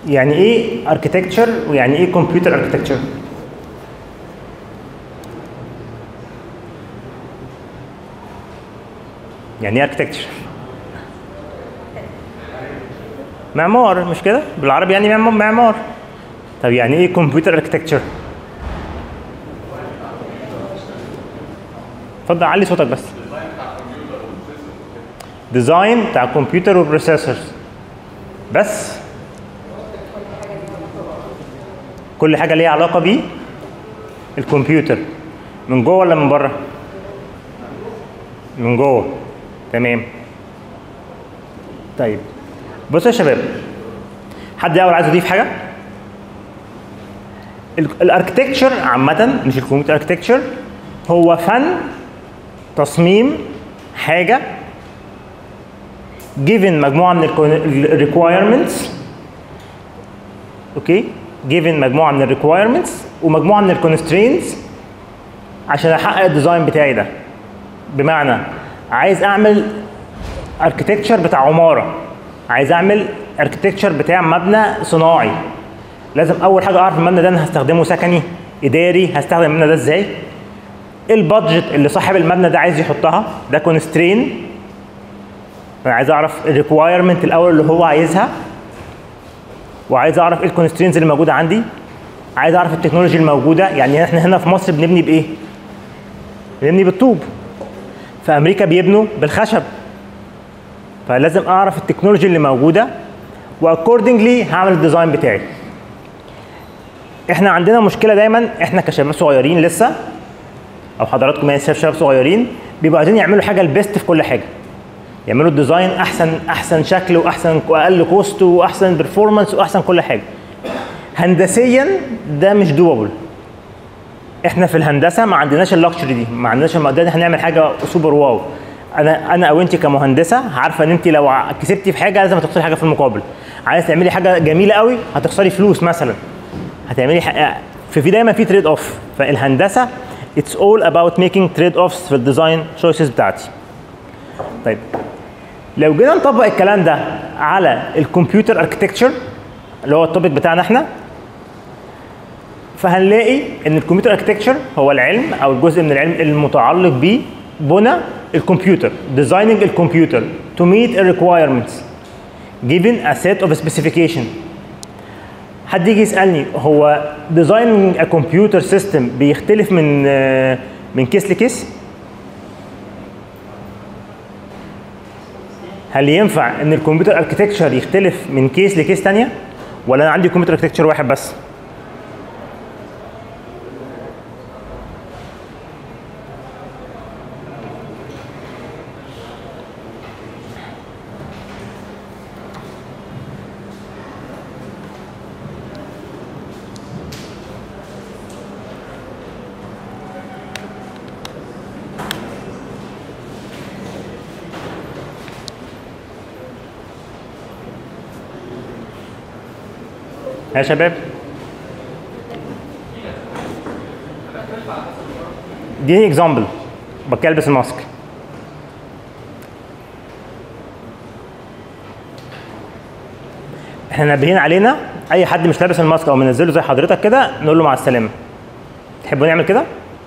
يعني ايه اركتكتشر ويعني ايه كمبيوتر اركتكتشر يعني ايه اركتكتشر معمار مش كده بالعربي يعني معم- معمار طب يعني ايه كمبيوتر اركتكتشر اتفضل علي صوتك بس ديزاين بتاع كمبيوتر وبروسيسورز بس كل حاجه ليها علاقه بيه الكمبيوتر من جوه ولا من بره من جوه تمام طيب بصوا يا شباب حد الاول عايز يضيف حاجه الاركتكتشر عامه مش الكمبيوتر اركتكتشر هو فن تصميم حاجه given مجموعه من الريكوايرمنتس اوكي given مجموعه من الريكوايرمنتس ومجموعه من الكونسترينتس عشان احقق الديزاين بتاعي ده بمعنى عايز اعمل اركتكتشر بتاع عماره عايز اعمل اركتكتشر بتاع مبنى صناعي لازم اول حاجه اعرف المبنى ده انا هستخدمه سكني اداري هستخدم المبنى ده ازاي ايه البادجت اللي صاحب المبنى ده عايز يحطها ده كونسترين انا عايز اعرف الريكوايرمنت الاول اللي هو عايزها وعايز اعرف ايه الكونسترينز اللي موجوده عندي عايز اعرف التكنولوجي الموجوده يعني احنا هنا في مصر بنبني بايه بنبني بالطوب في امريكا بيبنوا بالخشب فلازم اعرف التكنولوجي اللي موجوده واكوردنجلي هعمل الديزاين بتاعي احنا عندنا مشكله دايما احنا كشباب صغيرين لسه او حضراتكم يعني شباب صغيرين بيبقوا عايزين يعملوا حاجه البيست في كل حاجه يعملوا الديزاين احسن احسن شكل واحسن واقل كوست واحسن برفورمانس واحسن كل حاجه هندسيا ده مش دوبل احنا في الهندسه ما عندناش اللكشري دي ما عندناش المقدره ان احنا نعمل حاجه سوبر واو انا انا او انت كمهندسه عارفه ان انت لو ع- كسبتي في حاجه لازم تخسري حاجه في المقابل عايز تعملي حاجه جميله قوي هتخسري فلوس مثلا هتعملي حق... في في دايما في تريد اوف فالهندسه اتس اول اباوت ميكينج تريد اوفس في الديزاين تشويسز بتاعتي طيب لو جينا نطبق الكلام ده على الكمبيوتر اركتكتشر اللي هو التوبيك بتاعنا احنا فهنلاقي ان الكمبيوتر اركتكتشر هو العلم او الجزء من العلم المتعلق ب بنى الكمبيوتر designing الكمبيوتر to meet the requirements given a set of specification حد يجي يسالني هو designing a computer system بيختلف من آه، من كيس لكيس هل ينفع ان الكمبيوتر اركتكتشر يختلف من كيس لكيس تانية ولا انا عندي كمبيوتر اركتكتشر واحد بس يا شباب اديني اكزامبل بكي البس الماسك احنا نابهين علينا اي حد مش لابس الماسك او منزله زي حضرتك كده نقول له مع السلامه تحبوا نعمل كده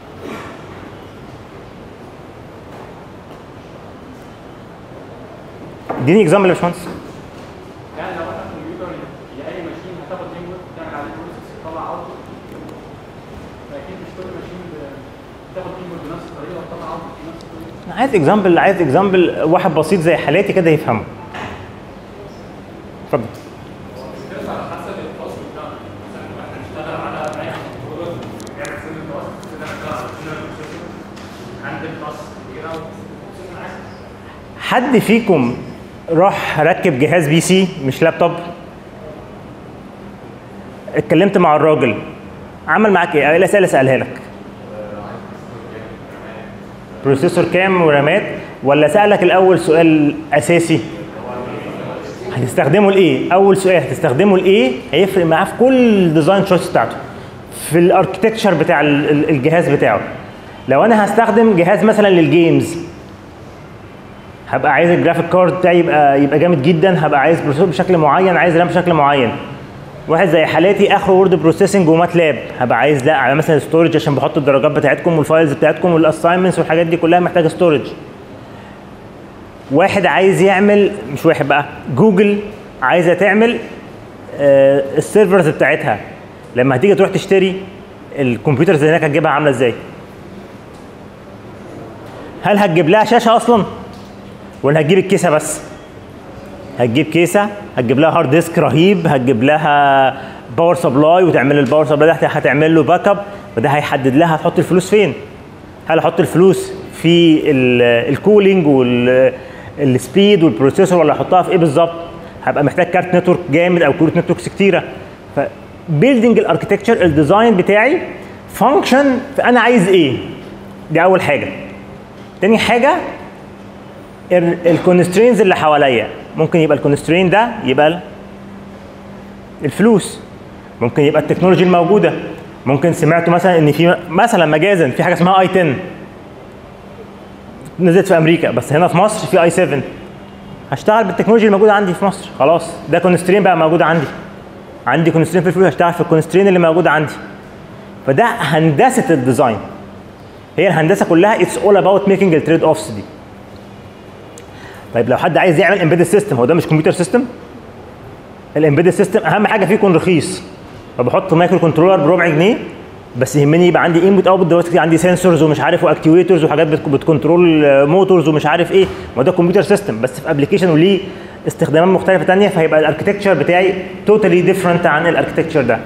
اديني اكزامبل يا باشمهندس يعني لو انا كمبيوتر لاي ماشين هتاخد انبوت تعمل عليه بروسيس تطلع اوتبوت فاكيد مش كل ماشين بتاخد انبوت بنفس الطريقه وتطلع اوتبوت بنفس الطريقه أنا عايز اكزامبل عايز اكزامبل واحد بسيط زي حالاتي كده يفهمه اتفضل حد فيكم راح ركب جهاز بي سي مش لابتوب اتكلمت مع الراجل عمل معاك ايه؟ ايه الاسئله اللي سالها لك؟ بروسيسور كام ورامات ولا سالك الاول سؤال اساسي؟ هتستخدمه لايه؟ اول سؤال هتستخدمه لايه؟ هيفرق معاه في كل الديزاين تشويس بتاعته في الاركتكتشر بتاع ال- ال- الجهاز بتاعه لو انا هستخدم جهاز مثلا للجيمز هبقى عايز الجرافيك كارد بتاعي يبقى يبقى جامد جدا هبقى عايز بروسيسور بشكل معين عايز رام بشكل معين واحد زي حالاتي اخره وورد بروسيسنج وماتلاب هبقى عايز لا على مثلا ستورج عشان بحط الدرجات بتاعتكم والفايلز بتاعتكم والاساينمنتس والحاجات دي كلها محتاجه ستورج واحد عايز يعمل مش واحد بقى جوجل عايزه تعمل آه، السيرفرز بتاعتها لما هتيجي تروح تشتري الكمبيوترز اللي هناك هتجيبها عامله ازاي؟ هل هتجيب لها شاشه اصلا؟ ولا هتجيب الكيسه بس؟ هتجيب كيسه هتجيب لها هارد ديسك رهيب هتجيب لها باور سبلاي وتعمل الباور سبلاي ده هتعمل له باك اب وده هيحدد لها هتحط الفلوس فين هل احط الفلوس في الكولينج والسبيد والبروسيسور ولا احطها في ايه بالظبط هبقى محتاج كارت نتورك جامد او كروت نتوركس كتيره فبيلدينج الاركتكتشر الديزاين بتاعي فانكشن فانا عايز ايه دي اول حاجه تاني حاجه الكونسترينز اللي حواليا ممكن يبقى الكونسترين ده يبقى الفلوس ممكن يبقى التكنولوجي الموجوده ممكن سمعتوا مثلا ان في مثلا مجازا في حاجه اسمها اي 10 نزلت في امريكا بس هنا في مصر في اي 7 هشتغل بالتكنولوجيا الموجوده عندي في مصر خلاص ده كونسترين بقى موجود عندي عندي كونسترين في الفلوس هشتغل في الكونسترين اللي موجود عندي فده هندسه الديزاين هي الهندسه كلها اتس اول اباوت ميكينج التريد اوفس دي طيب لو حد عايز يعمل امبيدد سيستم هو ده مش كمبيوتر سيستم الامبيدد سيستم اهم حاجه فيه يكون رخيص فبحط مايكرو كنترولر بربع جنيه بس يهمني يبقى عندي انبوت اوتبوت دلوقتي عندي سنسورز ومش عارف واكتويترز وحاجات بت- بتكنترول موتورز ومش عارف ايه ما ده كمبيوتر سيستم بس في ابلكيشن وليه استخدامات مختلفه تانية فهيبقى الاركتكتشر بتاعي توتالي ديفرنت عن الاركتكتشر ده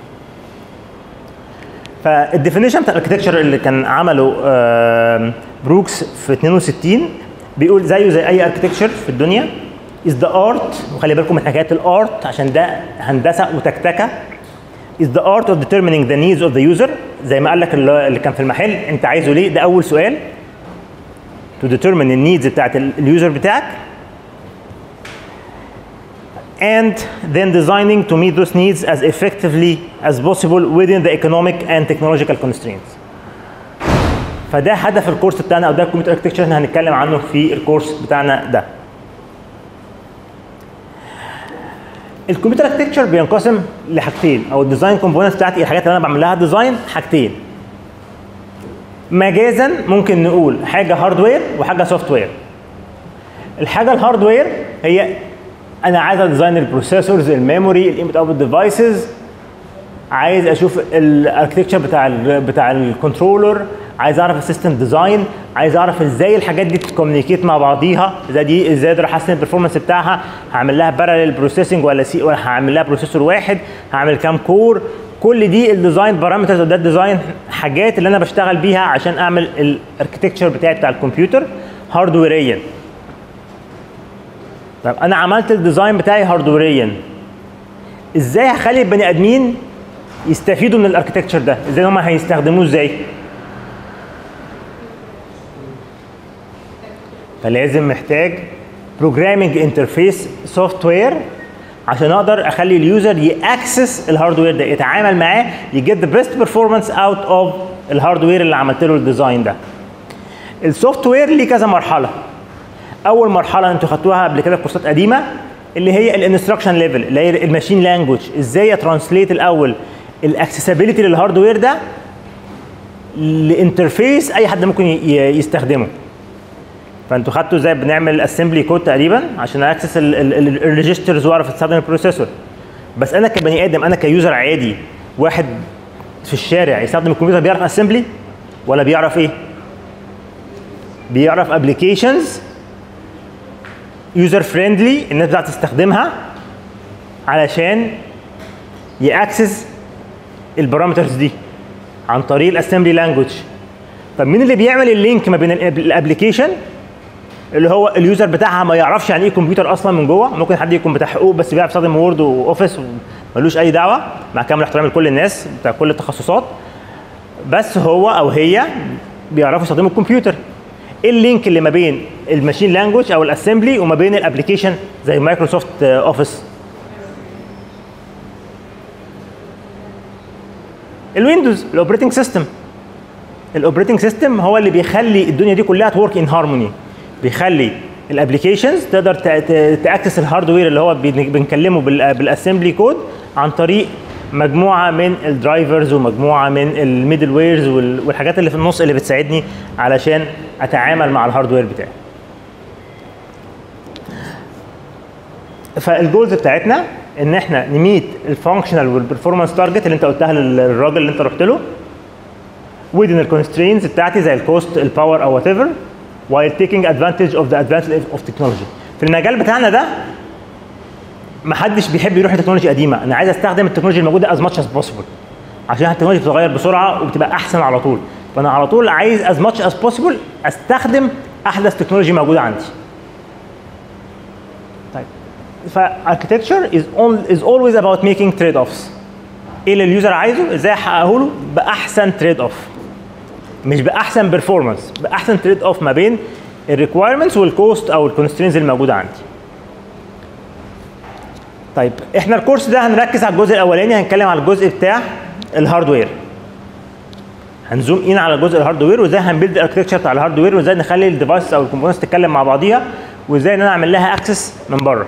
فالديفينيشن بتاع الاركتكتشر اللي كان عمله آم، بروكس في 62 بيقول زيه زي اي اركتكتشر في الدنيا is the art وخلي بالكم من حكايه الارت عشان ده هندسه وتكتكه is the art of determining the needs of the user زي ما قال لك اللي اللي كان في المحل انت عايزه ليه ده اول سؤال to determine the needs بتاعت ال- اليوزر بتاعك and then designing to meet those needs as effectively as possible within the economic and technological constraints. فده هدف الكورس بتاعنا او ده الكمبيوتر اركتكتشر احنا هنتكلم عنه في الكورس بتاعنا ده. الكمبيوتر اركتكتشر بينقسم لحاجتين او الديزاين كومبوننتس بتاعتي الحاجات اللي انا بعمل لها ديزاين حاجتين. مجازا ممكن نقول حاجه هاردوير وحاجه سوفت وير. الحاجه الهاردوير هي انا عايز اديزاين البروسيسورز الميموري الانبوت اوتبوت ديفايسز عايز اشوف الاركتكتشر بتاع ال بتاع الكنترولر عايز اعرف السيستم ديزاين عايز اعرف ازاي الحاجات دي تكومينيكيت مع بعضيها ازاي دي ازاي اقدر احسن البرفورمانس بتاعها هعمل لها باراليل بروسيسنج ولا سي ولا هعمل لها بروسيسور واحد هعمل كام كور كل دي الديزاين بارامترز ده الديزاين حاجات اللي انا بشتغل بيها عشان اعمل الاركتكتشر بتاعي بتاع الكمبيوتر هاردويريا طب انا عملت الديزاين بتاعي هاردويريا ازاي هخلي البني ادمين يستفيدوا من الاركتكتشر ده ازاي هم هيستخدموه ازاي فلازم محتاج بروجرامينج انترفيس سوفت وير عشان اقدر اخلي اليوزر ياكسس الهاردوير ده يتعامل معاه يجيت ذا بيست بيرفورمانس اوت اوف الهاردوير اللي عملت له الديزاين ده السوفت وير ليه كذا مرحله اول مرحله انتوا خدتوها قبل كده في كورسات قديمه اللي هي الانستراكشن ليفل اللي هي الماشين لانجوج ازاي اترانسليت الاول الاكسسبيليتي للهاردوير ده لانترفيس اي حد ممكن ي- يستخدمه فانتوا خدتوا ازاي بنعمل اسمبلي كود تقريبا عشان اكسس الريجسترز واعرف استخدم البروسيسور بس انا كبني ادم انا كيوزر عادي واحد في الشارع يستخدم الكمبيوتر بيعرف اسمبلي ولا بيعرف ايه بيعرف ابلكيشنز يوزر فريندلي الناس بتعرف تستخدمها علشان ياكسس البارامترز دي عن طريق الاسمبلي لانجوج طب مين اللي بيعمل اللينك ما بين الابلكيشن اللي هو اليوزر بتاعها ما يعرفش يعني ايه كمبيوتر اصلا من جوه ممكن حد يكون بتاع حقوق بس بيعرف يستخدم وورد واوفيس ملوش اي دعوه مع كامل احترامي لكل الناس بتاع كل التخصصات بس هو او هي بيعرفوا يستخدموا الكمبيوتر ايه اللينك اللي ما بين الماشين لانجوج او الاسمبلي وما بين الابلكيشن زي مايكروسوفت اوفيس الويندوز الاوبريتنج سيستم الاوبريتنج سيستم هو اللي بيخلي الدنيا دي كلها تورك ان هارموني بيخلي الابلكيشنز تقدر تاكسس الهاردوير اللي هو بن- بنكلمه بالاسمبلي كود عن طريق مجموعه من الدرايفرز ومجموعه من الميدل ويرز والحاجات اللي في النص اللي بتساعدني علشان اتعامل مع الهاردوير بتاعي فالجولز بتاعتنا ان احنا نميت الفانكشنال والبرفورمانس تارجت اللي انت قلتها للراجل اللي انت رحت له within الكونسترينز بتاعتي زي الكوست الباور او وات ايفر while taking advantage of the advantage of technology في المجال بتاعنا ده محدش بيحب يروح لتكنولوجيا قديمه انا عايز استخدم التكنولوجيا الموجوده as much as possible عشان التكنولوجيا بتتغير بسرعه وبتبقى احسن على طول فانا على طول عايز as much as possible استخدم احدث تكنولوجيا موجوده عندي طيب فاركتكتشر is on is always about making trade offs ايه اللي اليوزر عايزه ازاي احققه له باحسن تريد اوف مش باحسن بيرفورمانس باحسن تريد اوف ما بين الريكوايرمنتس والكوست او الكونسترينز الموجوده عندي طيب احنا الكورس ده هنركز على الجزء الاولاني هنتكلم على الجزء بتاع الهاردوير هنزوم ان على جزء الهاردوير وازاي هنبيلد الاركتكتشر بتاع الهاردوير وازاي نخلي الديفايس او الكومبوننتس تتكلم مع بعضيها وازاي ان انا اعمل لها اكسس من بره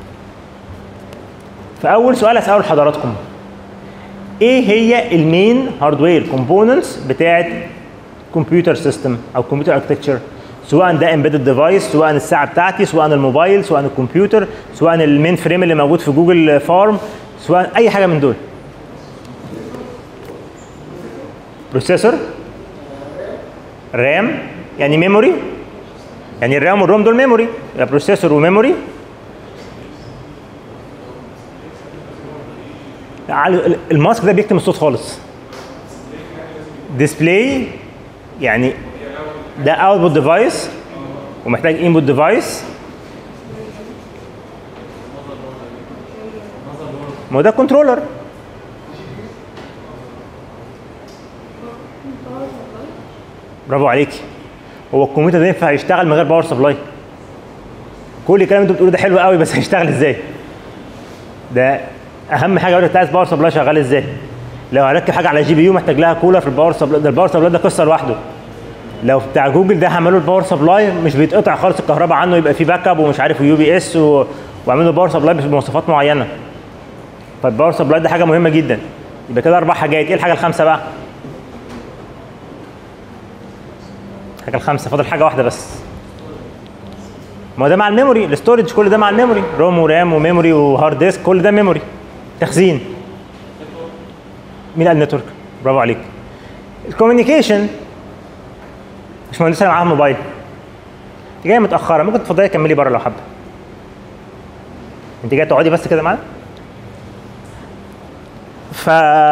فاول سؤال اساله لحضراتكم ايه هي المين هاردوير كومبوننتس بتاعت كمبيوتر سيستم او كمبيوتر اركتكتشر سواء ده امبيدد ديفايس سواء الساعه بتاعتي سواء الموبايل سواء الكمبيوتر سواء المين فريم اللي موجود في جوجل فارم سواء اي حاجه من دول بروسيسور رام يعني ميموري يعني الرام والروم دول ميموري يبقى بروسيسور وميموري الماسك ده بيكتم الصوت خالص ديسبلاي يعني ده اوتبوت ديفايس ومحتاج انبوت ديفايس ما هو ده كنترولر برافو عليك هو الكمبيوتر ده ينفع يشتغل من غير باور سبلاي كل الكلام اللي انتوا بتقولوه ده حلو قوي بس هيشتغل ازاي ده اهم حاجه انت عايز باور سبلاي شغال ازاي لو هركب حاجه على جي بي يو محتاج لها كولر في الباور سبلاي ده الباور سبلاي ده قصه لوحده لو بتاع جوجل ده هعمله الباور سبلاي مش بيتقطع خالص الكهرباء عنه يبقى فيه باك اب ومش عارف يو بي اس و... واعمله باور سبلاي بمواصفات معينه فالباور سبلاي ده حاجه مهمه جدا يبقى كده اربع حاجات ايه الحاجه الخامسه بقى الحاجه الخامسه فاضل حاجه واحده بس ما هو ده مع الميموري الاستورج كل ده مع الميموري روم ورام وميموري وهارد ديسك كل ده ميموري تخزين مين قال نتورك برافو عليك الكوميونيكيشن مش مهندسه معاها موبايل انت جايه متاخره ممكن تفضلي تكملي بره لو حابه انت جايه تقعدي بس كده معانا ف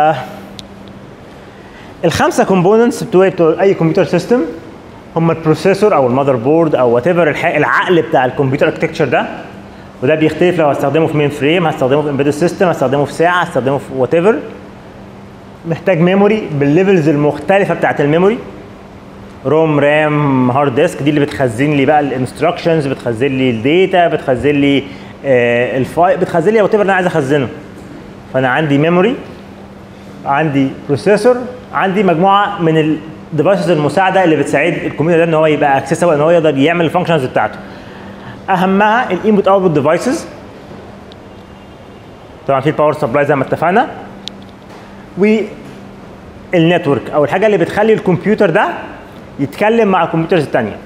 الخمسه كومبوننتس بتوع بتوع اي كمبيوتر سيستم هم البروسيسور او المذر بورد او وات ايفر العقل بتاع الكمبيوتر اركتكتشر ده وده بيختلف لو هستخدمه في مين فريم هستخدمه في امبيدد سيستم هستخدمه في ساعه هستخدمه في وات ايفر محتاج ميموري بالليفلز المختلفه بتاعت الميموري روم رام هارد ديسك دي اللي بتخزن لي بقى الانستراكشنز بتخزن لي الداتا بتخزن لي آه الفايل بتخزن لي وات ايفر انا عايز اخزنه فانا عندي ميموري عندي بروسيسور عندي مجموعه من الديفايسز المساعده اللي بتساعد الكمبيوتر ده ان هو يبقى اكسسبل ان هو يقدر يعمل الفانكشنز بتاعته اهمها الانبوت اوتبوت ديفايسز طبعا في الباور سبلاي زي ما اتفقنا والنتورك او الحاجه اللي بتخلي الكمبيوتر ده يتكلم مع الكمبيوترز الثانيه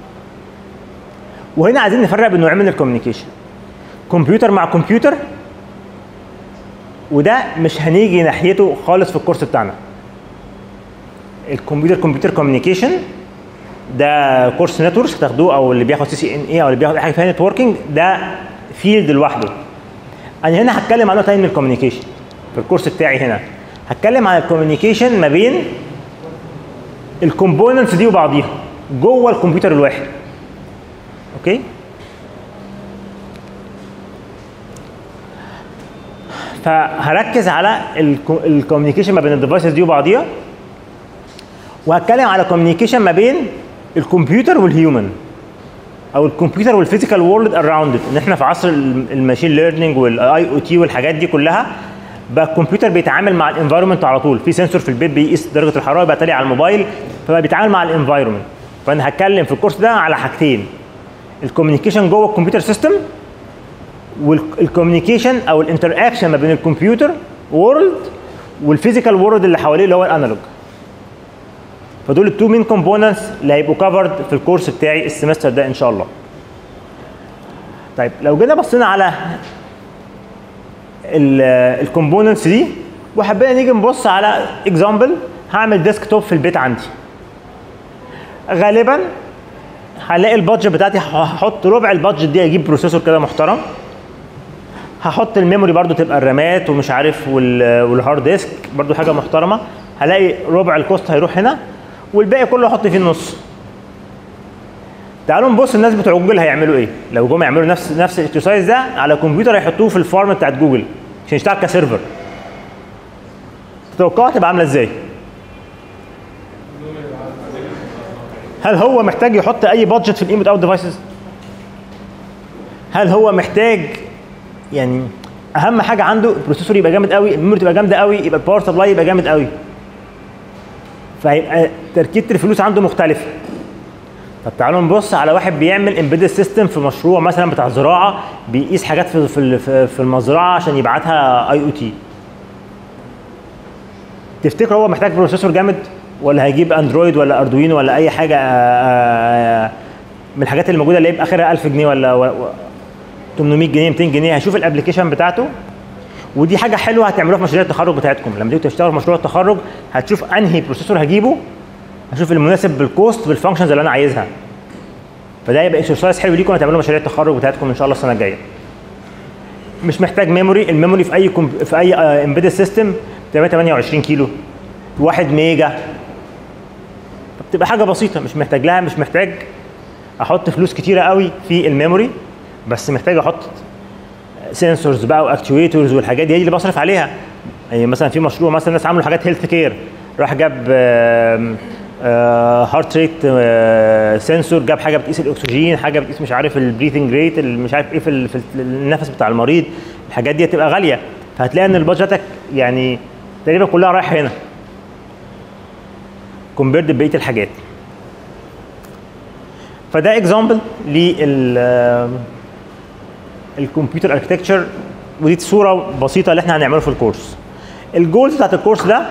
وهنا عايزين نفرق بين نوعين من الكوميونيكيشن كمبيوتر مع كمبيوتر وده مش هنيجي ناحيته خالص في الكورس بتاعنا الكمبيوتر كمبيوتر كوميونيكيشن ده كورس نتوركس هتاخدوه او اللي بياخد سي سي ان اي او اللي بياخد اي حاجه فيها نتوركينج ده فيلد لوحده انا هنا هتكلم عن نوع تاني من الكوميونيكيشن في الكورس بتاعي هنا هتكلم عن الكوميونيكيشن ما بين الكومبوننتس دي وبعضيها جوه الكمبيوتر الواحد اوكي فهركز على الكوميونيكيشن ما بين الديفايسز دي وبعضيها وهتكلم على كوميونيكيشن ما بين الكمبيوتر والهيومن او الكمبيوتر والفيزيكال وورلد اراوند ان احنا في عصر الماشين ليرنينج والاي او تي والحاجات دي كلها بقى الكمبيوتر بيتعامل مع الانفايرمنت على طول في سنسور في البيت بيقيس درجه الحراره بقى تالي على الموبايل فبقى بيتعامل مع الانفايرمنت فانا هتكلم في الكورس ده على حاجتين الكوميونيكيشن جوه الكمبيوتر سيستم والكوميونيكيشن او الانتر اكشن ما بين الكمبيوتر وورلد والفيزيكال وورلد اللي حواليه اللي هو الانالوج فدول التو مين كومبوننتس اللي هيبقوا كفرد في الكورس بتاعي السمستر ده ان شاء الله طيب لو جينا بصينا على الكومبوننتس دي وحبينا نيجي نبص على اكزامبل هعمل ديسك توب في البيت عندي غالبا هلاقي البادجت بتاعتي هحط ربع البادجت دي اجيب بروسيسور كده محترم هحط الميموري برضو تبقى الرامات ومش عارف وال- والهارد ديسك برضو حاجه محترمه هلاقي ربع الكوست هيروح هنا والباقي كله احط فيه النص تعالوا نبص الناس بتوع جوجل هيعملوا ايه لو جم يعملوا نفس نفس الاكسرسايز ده على كمبيوتر هيحطوه في الفارم بتاعت جوجل عشان يشتغل كسيرفر تتوقعوا تبقى عامله ازاي هل هو محتاج يحط اي بادجت في الانبوت اوت ديفايسز هل هو محتاج يعني اهم حاجه عنده البروسيسور يبقى جامد قوي الميموري تبقى جامده قوي يبقى الباور سبلاي يبقى جامد قوي فهيبقى تركيبه الفلوس عنده مختلفه طب تعالوا نبص على واحد بيعمل امبيدد سيستم في مشروع مثلا بتاع زراعه بيقيس حاجات في في في- في المزرعه عشان يبعتها اي او تي تفتكر هو محتاج بروسيسور جامد ولا هيجيب اندرويد ولا اردوينو ولا اي حاجه آه، آه، من الحاجات اللي موجوده اللي هي باخرها 1000 جنيه ولا و- و- 800 جنيه 200 جنيه هشوف الابلكيشن بتاعته ودي حاجه حلوه هتعملوها في مشاريع التخرج بتاعتكم لما تيجوا تشتغلوا في مشروع التخرج هتشوف انهي بروسيسور هجيبه هشوف المناسب بالكوست بالفانكشنز اللي انا عايزها فده يبقى اكسرسايز حلو ليكم هتعملوا مشاريع التخرج بتاعتكم ان شاء الله السنه الجايه مش محتاج ميموري الميموري في اي كمب... في اي امبيدد سيستم بتبقى 28 كيلو 1 ميجا بتبقى حاجه بسيطه مش محتاج لها مش محتاج احط فلوس كتيره قوي في الميموري بس محتاج احط سنسورز بقى واكتويترز والحاجات دي هي اللي بصرف عليها يعني مثلا في مشروع مثلا الناس عملوا حاجات هيلث كير راح جاب هارت ريت سنسور جاب حاجه بتقيس الاكسجين حاجه بتقيس مش عارف البريثنج ريت مش عارف ايه في, ال- في ال- النفس بتاع المريض الحاجات دي هتبقى غاليه فهتلاقي ان البادجتك يعني تقريبا كلها رايحه هنا كومبيرد ببقيه الحاجات فده اكزامبل لل الكمبيوتر اركتكتشر ودي صوره بسيطه اللي احنا هنعمله في الكورس الجولز بتاعت الكورس ده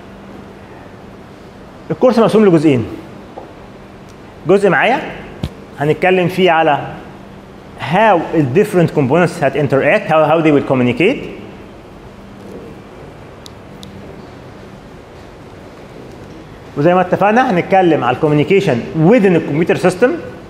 الكورس مقسوم لجزئين جزء معايا هنتكلم فيه على how the different components that interact how, how they will communicate وزي ما اتفقنا هنتكلم على الكوميونيكيشن within الكمبيوتر سيستم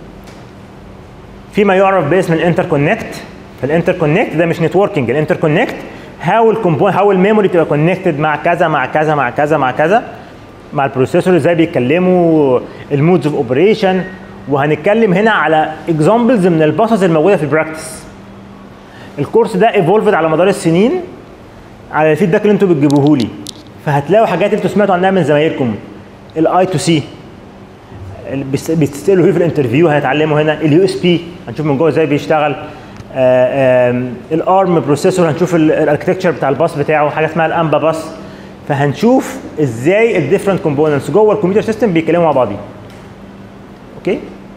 فيما يعرف باسم الانتر كونكت فالانتر كونكت ده مش نتوركينج الانتر كونكت هاو الكومبون هاو الميموري تبقى كونكتد مع كذا مع كذا مع كذا مع كذا مع البروسيسور ازاي بيتكلموا المودز اوف اوبريشن وهنتكلم هنا على اكزامبلز من الباسز الموجوده في البراكتس الكورس ده ايفولفد على مدار السنين على الفيدباك اللي انتوا بتجيبوه لي فهتلاقوا حاجات انتوا سمعتوا عنها من زمايلكم الاي تو سي بتسالوا فيه في الانترفيو هنتعلموا هنا اليو اس بي هنشوف من جوه ازاي بيشتغل الارم بروسيسور هنشوف الاركتكتشر بتاع الباص بتاعه حاجه اسمها الامبا باص فهنشوف ازاي الديفرنت كومبوننتس جوه الكمبيوتر سيستم بيتكلموا مع بعضهم اوكي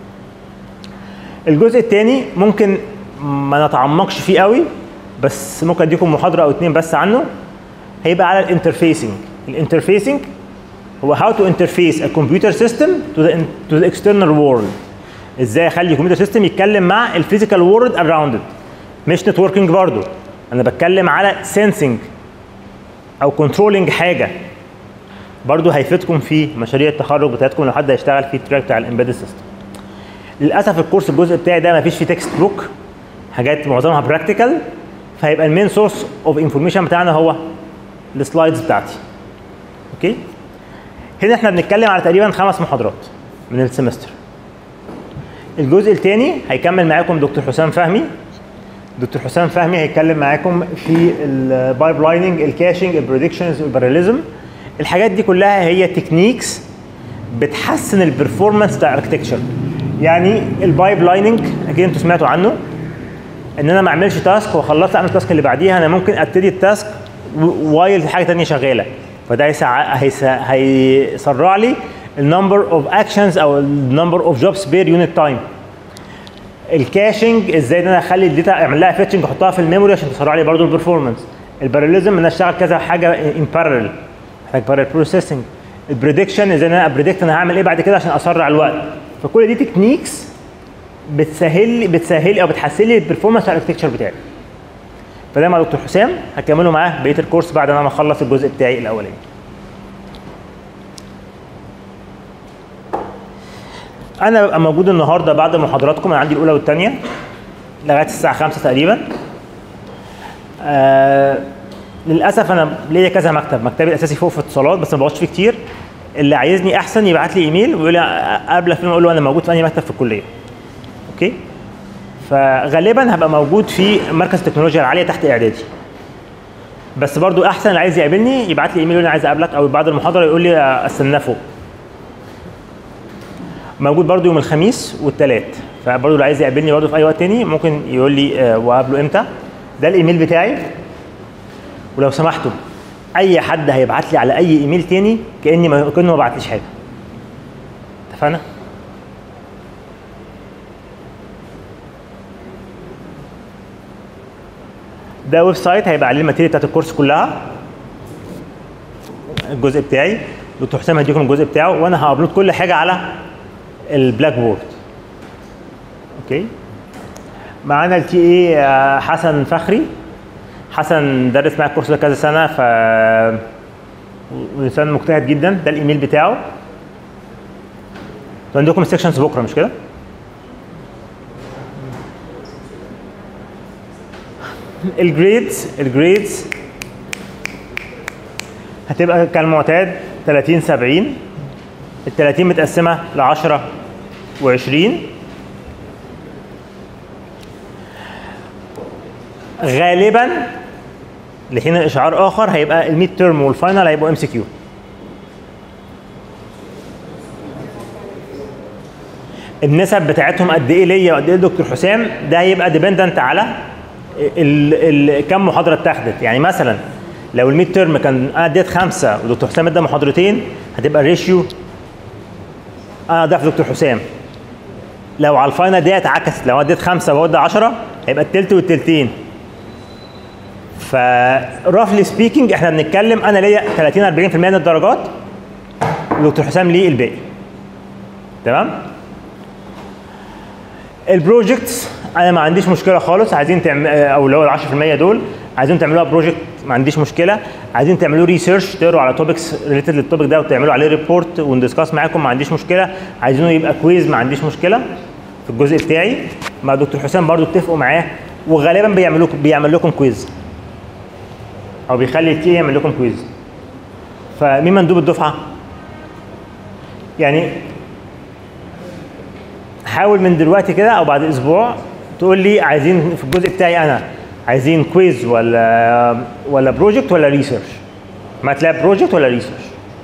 الجزء الثاني ممكن ما نتعمقش فيه قوي بس ممكن اديكم محاضره او اتنين بس عنه هيبقى على الانترفيسنج الانترفيسنج هو how to interface a computer system to the, to the external world ازاي اخلي الكمبيوتر سيستم يتكلم مع الفيزيكال وورلد اراوند مش نتوركينج برضو انا بتكلم على سensing او كنترولينج حاجه برضو هيفيدكم في مشاريع التخرج بتاعتكم لو حد هيشتغل في التراك بتاع الامبيدد سيستم للاسف الكورس الجزء بتاعي ده ما فيش فيه تكست بوك حاجات معظمها براكتيكال فهيبقى المين سورس اوف انفورميشن بتاعنا هو السلايدز بتاعتي اوكي هنا احنا بنتكلم على تقريبا خمس محاضرات من السمستر الجزء الثاني هيكمل معاكم دكتور حسام فهمي دكتور حسام فهمي هيتكلم معاكم في البايب لايننج الكاشنج البريدكشنز الباراليزم الحاجات دي كلها هي تكنيكس بتحسن البرفورمانس بتاع الاركتكتشر يعني البايب لايننج اكيد انتوا سمعتوا عنه ان انا ما اعملش تاسك واخلص اعمل التاسك اللي بعديها انا ممكن ابتدي التاسك وايل حاجه ثانيه شغاله فده هيسع... هيسع... هيسرع لي النمبر اوف اكشنز او النمبر اوف جوبز بير يونت تايم الكاشنج ازاي ان انا اخلي الداتا اعمل لها فيتشنج احطها في الميموري عشان تسرع لي برضو البرفورمانس الباراليزم ان انا اشتغل كذا حاجه ان بارل محتاج بارل بروسيسنج البريدكشن ازاي ان انا ابريدكت انا هعمل ايه بعد كده عشان اسرع الوقت فكل دي تكنيكس بتسهل لي بتسهل لي او بتحسن لي البرفورمانس بتاع الاركتكتشر بتاعي فده مع دكتور حسام هكمله معاه بقيه الكورس بعد ما اخلص الجزء بتاعي الاولاني انا ببقى موجود النهارده بعد محاضراتكم انا عندي الاولى والثانيه لغايه الساعه 5 تقريبا آه للاسف انا ليا كذا مكتب مكتبي الاساسي فوق في اتصالات بس ما بقعدش فيه كتير اللي عايزني احسن يبعت لي ايميل ويقول لي قبل فيلم اقول له انا موجود في اي مكتب في الكليه اوكي فغالبا هبقى موجود في مركز التكنولوجيا العاليه تحت اعدادي بس برضو احسن اللي عايز يقابلني يبعت لي ايميل يقول لي عايز اقابلك او بعد المحاضره يقول لي استناه فوق موجود برضو يوم الخميس والثلاث فبرضو اللي عايز يقابلني برضو في اي وقت تاني ممكن يقول لي آه، واقابله امتى ده الايميل بتاعي ولو سمحتوا اي حد هيبعت لي على اي ايميل تاني كاني ما كانه ما بعتليش حاجه اتفقنا ده ويب سايت هيبقى عليه الماتيريال بتاعت الكورس كلها الجزء بتاعي دكتور حسام هيديكم الجزء بتاعه وانا هابلود كل حاجه على البلاك بورد اوكي معانا التي اي حسن فخري حسن درس معايا الكورس ده كذا سنه ف انسان مجتهد جدا ده الايميل بتاعه انتوا عندكم السكشنز بكره مش كده؟ الجريدز الجريدز هتبقى كالمعتاد 30 70 ال 30 متقسمه ل 10 و20 غالبا لحين اشعار اخر هيبقى الميد تيرم والفاينل هيبقوا ام سي كيو النسب بتاعتهم قد ايه ليا وقد ايه دكتور حسام ده هيبقى ديبندنت على ال ال كم محاضره اتاخدت يعني مثلا لو الميد تيرم كان انا اديت خمسه ودكتور حسام ادى محاضرتين هتبقى الريشيو انا ضعف دكتور حسام لو على الفاينل دي اتعكست لو اديت خمسه وهو 10 هيبقى التلت والتلتين فرافلي سبيكينج احنا بنتكلم انا ليا 30 40% من الدرجات ودكتور حسام ليه الباقي تمام البروجكتس انا ما عنديش مشكله خالص عايزين تعمل او اللي هو ال 10% دول عايزين تعملوها بروجكت ما عنديش مشكله عايزين تعملوا ريسيرش تقروا على توبكس ريليتد للتوبك ده وتعملوا عليه ريبورت وندسكاس معاكم ما عنديش مشكله عايزينه يبقى كويز ما عنديش مشكله في الجزء بتاعي مع دكتور حسام برضو اتفقوا معاه وغالبا بيعملوا بيعمل لكم كويز او بيخلي التي يعمل لكم كويز فمين مندوب الدفعه يعني حاول من دلوقتي كده او بعد اسبوع تقول لي عايزين في الجزء بتاعي انا عايزين كويز ولا ولا بروجكت ولا ريسيرش ماتلاب بروجكت ولا ريسيرش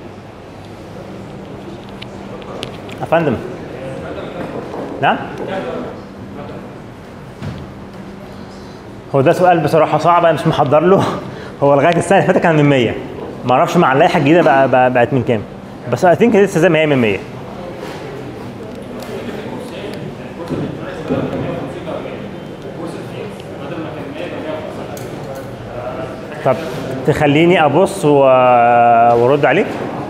يا فندم نعم هو ده سؤال بصراحه صعب انا مش محضر له هو لغايه السنه اللي فاتت كان من 100 ما اعرفش مع اللائحه الجديده بقى, بقى بقت من كام بس اي ثينك لسه زي ما هي من 100 طب تخليني ابص و... وارد عليك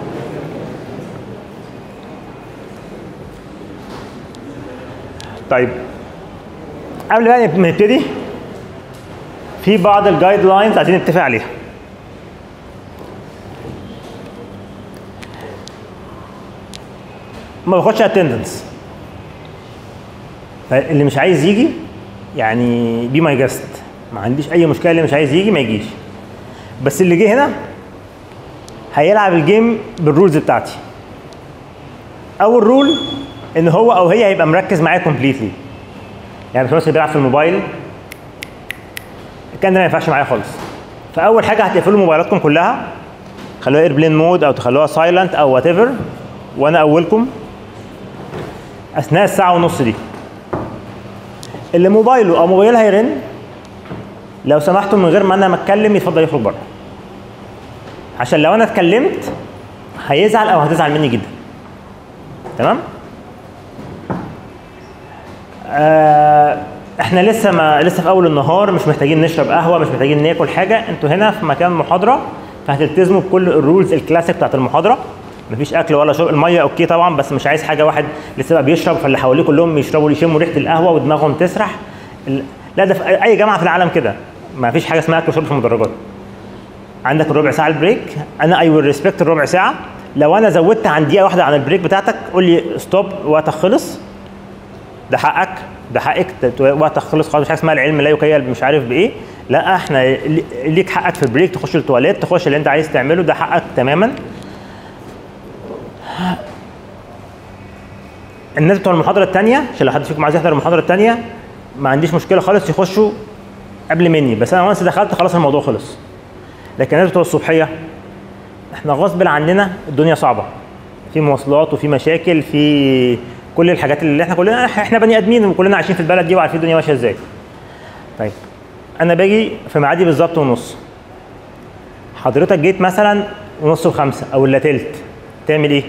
طيب قبل بقى ما نبتدي في بعض الجايد لاينز عايزين نتفق عليها ما باخدش اتندنس فاللي مش عايز يجي يعني بي ماي جاست ما عنديش اي مشكله اللي مش عايز يجي ما يجيش بس اللي جه هنا هيلعب الجيم بالرولز بتاعتي اول رول ان هو او هي هيبقى مركز معايا كومبليتلي يعني مش مثلا بيلعب في الموبايل الكلام ده ما ينفعش معايا خالص فاول حاجه هتقفلوا موبايلاتكم كلها خلوها ايربلين مود او تخلوها سايلنت او وات ايفر وانا اولكم اثناء الساعه ونص دي اللي موبايله او موبايلها يرن لو سمحتوا من غير ما انا ما اتكلم يتفضل يخرج بره عشان لو انا اتكلمت هيزعل او هتزعل مني جدا تمام آه احنا لسه ما لسه في اول النهار مش محتاجين نشرب قهوه مش محتاجين ناكل حاجه انتوا هنا في مكان محاضره فهتلتزموا بكل الرولز الكلاسيك بتاعت المحاضره مفيش اكل ولا شرب الميه اوكي طبعا بس مش عايز حاجه واحد لسه بقى بيشرب فاللي حواليه كلهم يشربوا يشموا ريحه القهوه ودماغهم تسرح ال- لا ده في اي جامعه في العالم كده ما فيش حاجه اسمها اكل وشرب في المدرجات عندك الربع ساعه البريك انا اي ويل ريسبكت الربع ساعه لو انا زودت عن دقيقه واحده عن البريك بتاعتك قول لي ستوب وقتك خلص ده حقك ده حقك ت- وقتك خلص خلاص مش حاجه اسمها العلم لا يكيل مش عارف بايه لا احنا لي- ليك حقك في البريك تخش التواليت تخش اللي انت عايز تعمله ده حقك تماما الناس بتوع المحاضره الثانيه عشان لو حد فيكم عايز يحضر المحاضره الثانيه ما عنديش مشكله خالص يخشوا قبل مني بس انا وانس دخلت خلاص الموضوع خلص لكن الناس بتوع الصبحيه احنا غصب عننا الدنيا صعبه في مواصلات وفي مشاكل في كل الحاجات اللي احنا كلنا احنا بني ادمين وكلنا عايشين في البلد دي وعارفين الدنيا ماشيه ازاي طيب انا باجي في ميعادي بالظبط ونص حضرتك جيت مثلا ونص وخمسه او الا تلت تعمل ايه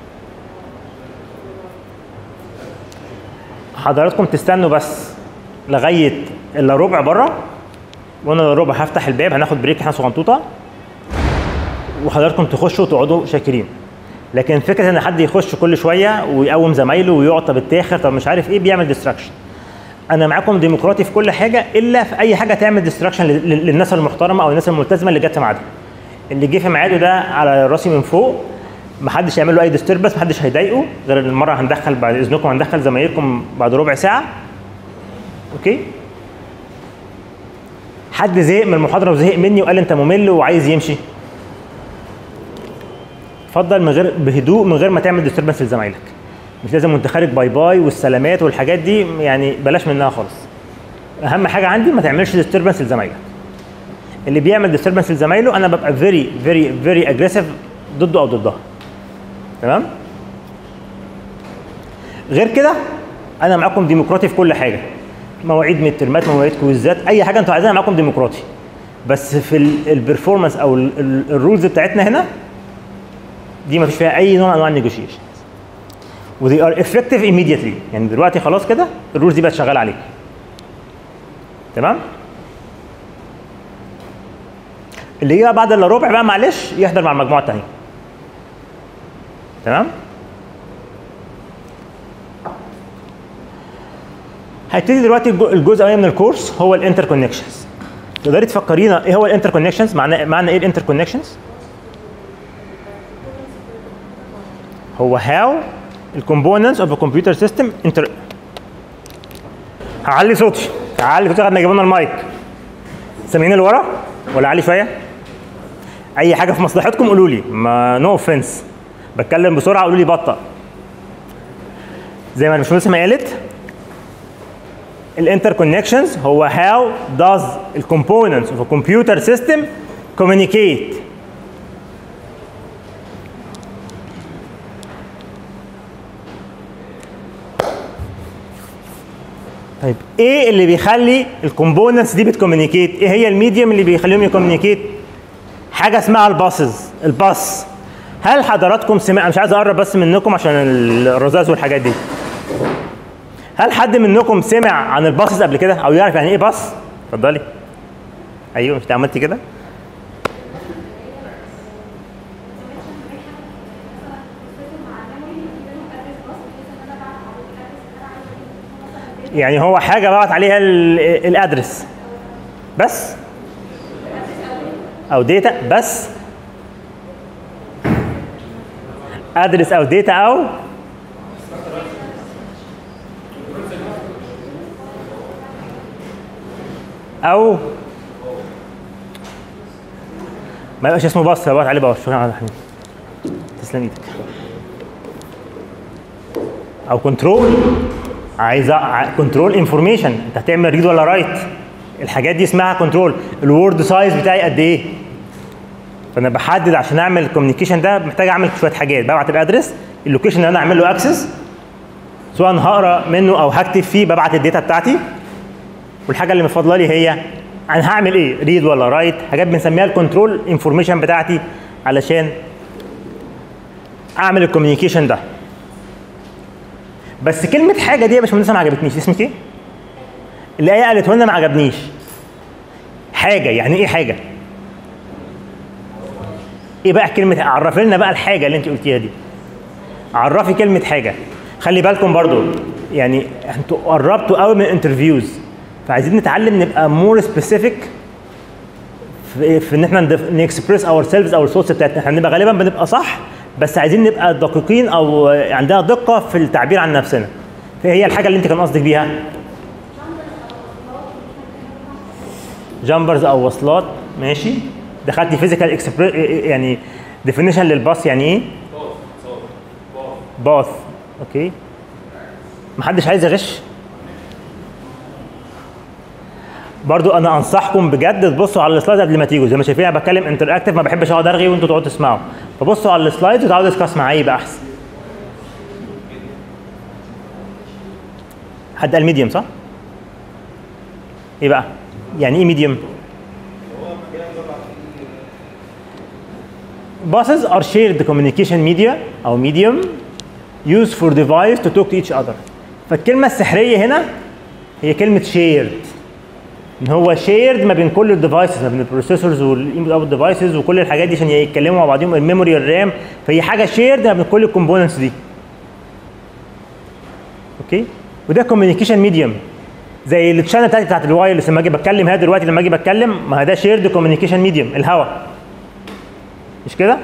حضراتكم تستنوا بس لغايه الا ربع بره وانا الا ربع هفتح الباب هناخد بريك احنا صغنطوطه وحضراتكم تخشوا وتقعدوا شاكرين لكن فكره ان حد يخش كل شويه ويقوم زمايله ويقعد طب التاخر طب مش عارف ايه بيعمل ديستراكشن انا معاكم ديمقراطي في كل حاجه الا في اي حاجه تعمل ديستراكشن للناس المحترمه او الناس الملتزمه اللي جت في ميعادها اللي جه في ميعاده ده على راسي من فوق محدش يعمل له اي ديستربنس محدش هيضايقه غير المره هندخل بعد اذنكم هندخل زمايلكم بعد ربع ساعه اوكي حد زهق من المحاضره وزهق مني وقال انت ممل وعايز يمشي اتفضل من غير بهدوء من غير ما تعمل ديستربنس لزمايلك مش لازم وانت خارج باي باي والسلامات والحاجات دي يعني بلاش منها خالص اهم حاجه عندي ما تعملش ديستربنس لزمايلك اللي بيعمل ديستربنس لزمايله انا ببقى فيري فيري فيري اجريسيف ضده او ضدها تمام غير كده انا معاكم ديمقراطي في كل حاجه مواعيد ميد ترمات مواعيد كويزات اي حاجه انتوا عايزينها معاكم ديمقراطي بس في البرفورمانس او الرولز بتاعتنا هنا دي ما فيش فيها اي نوع من انواع النيجوشيشن ودي ار افكتيف immediately يعني دلوقتي خلاص كده الرولز دي بقت شغاله عليك تمام اللي يجي بقى بعد الا ربع بقى معلش يحضر مع المجموعه الثانيه تمام هيبتدي دلوقتي الجو- الجزء الاولاني من الكورس هو الانتر كونكشنز تقدري تفكرينا ايه هو الانتر كونكشنز معنى معنى ايه الانتر كونكشنز هو how the components of a computer system inter هعلي صوتي هعلي صوتي لغايه ما يجيبوا لنا المايك سامعين اللي ورا ولا عالي شويه اي حاجه في مصلحتكم قولوا لي ما نو اوفنس بتكلم بسرعه قولوا لي بطأ زي ما الباشمهندس ما قالت الانتر كونكشنز هو how does the components of a computer system communicate طيب ايه اللي بيخلي الكومبوننتس دي بتكومينيكيت ايه هي الميديوم اللي بيخليهم يكومينيكيت حاجه اسمها الباسز الباس هل حضراتكم سمع مش عايز اقرب بس منكم عشان الرذاذ والحاجات دي هل حد منكم سمع عن الباسز قبل كده او يعرف يعني ايه باس اتفضلي ايوه مش عملتي كده يعني هو حاجه ببعت عليها ال- الادرس بس او داتا بس ادرس او داتا او او ما يبقاش اسمه باص ببعت عليه باص شكرا على حبيبي تسلم ايدك او كنترول عايز كنترول انفورميشن انت هتعمل ريد ولا رايت الحاجات دي اسمها كنترول الوورد سايز بتاعي قد ايه فانا بحدد عشان اعمل الكوميونيكيشن ده محتاج اعمل شويه حاجات ببعت الادرس اللوكيشن اللي انا اعمل له اكسس سواء هقرا منه او هكتب فيه ببعت الداتا بتاعتي والحاجه اللي مفضله لي هي انا هعمل ايه ريد ولا رايت حاجات بنسميها الكنترول انفورميشن بتاعتي علشان اعمل الكوميونيكيشن ده بس كلمه حاجه دي يا باشمهندس ما عجبتنيش اسمك ايه الايه قالت لنا ما عجبنيش حاجه يعني ايه حاجه ايه بقى كلمه عرفي لنا بقى الحاجه اللي انت قلتيها دي عرفي كلمه حاجه خلي بالكم برضو يعني انتوا قربتوا قوي من انترفيوز فعايزين نتعلم نبقى مور سبيسيفيك في, في ان احنا نكسبريس اور سيلفز او الصوت بتاعتنا احنا بنبقى غالبا بنبقى صح بس عايزين نبقى دقيقين او عندنا دقه في التعبير عن نفسنا فهي الحاجه اللي انت كان قصدك بيها جامبرز او وصلات ماشي دخلتي فيزيكال يعني ديفينيشن للباص يعني ايه؟ باث اوكي محدش عايز يغش برضو انا انصحكم بجد تبصوا على السلايد قبل ما تيجوا زي ما شايفين انا بتكلم انتراكتيف ما بحبش اقعد ارغي وانتوا تقعدوا تسمعوا فبصوا على السلايد وتقعدوا تسكاس معايا يبقى احسن حد قال ميديوم صح؟ ايه بقى؟ يعني ايه ميديوم؟ buses are shared communication media او medium used for device to talk to each other فالكلمة السحرية هنا هي كلمة shared ان هو shared ما بين كل الديفايسز ما بين البروسيسورز والانبوت اوت ديفايسز وكل الحاجات دي عشان يتكلموا مع بعضهم الميموري الرام فهي حاجة shared ما بين كل الكومبوننتس دي اوكي وده كوميونيكيشن ميديوم زي التشانل بتاعتي بتاعت الوايرلس لما اجي بتكلم هنا دلوقتي لما اجي بتكلم ما ده شيرد كوميونيكيشن ميديوم الهواء مش كده؟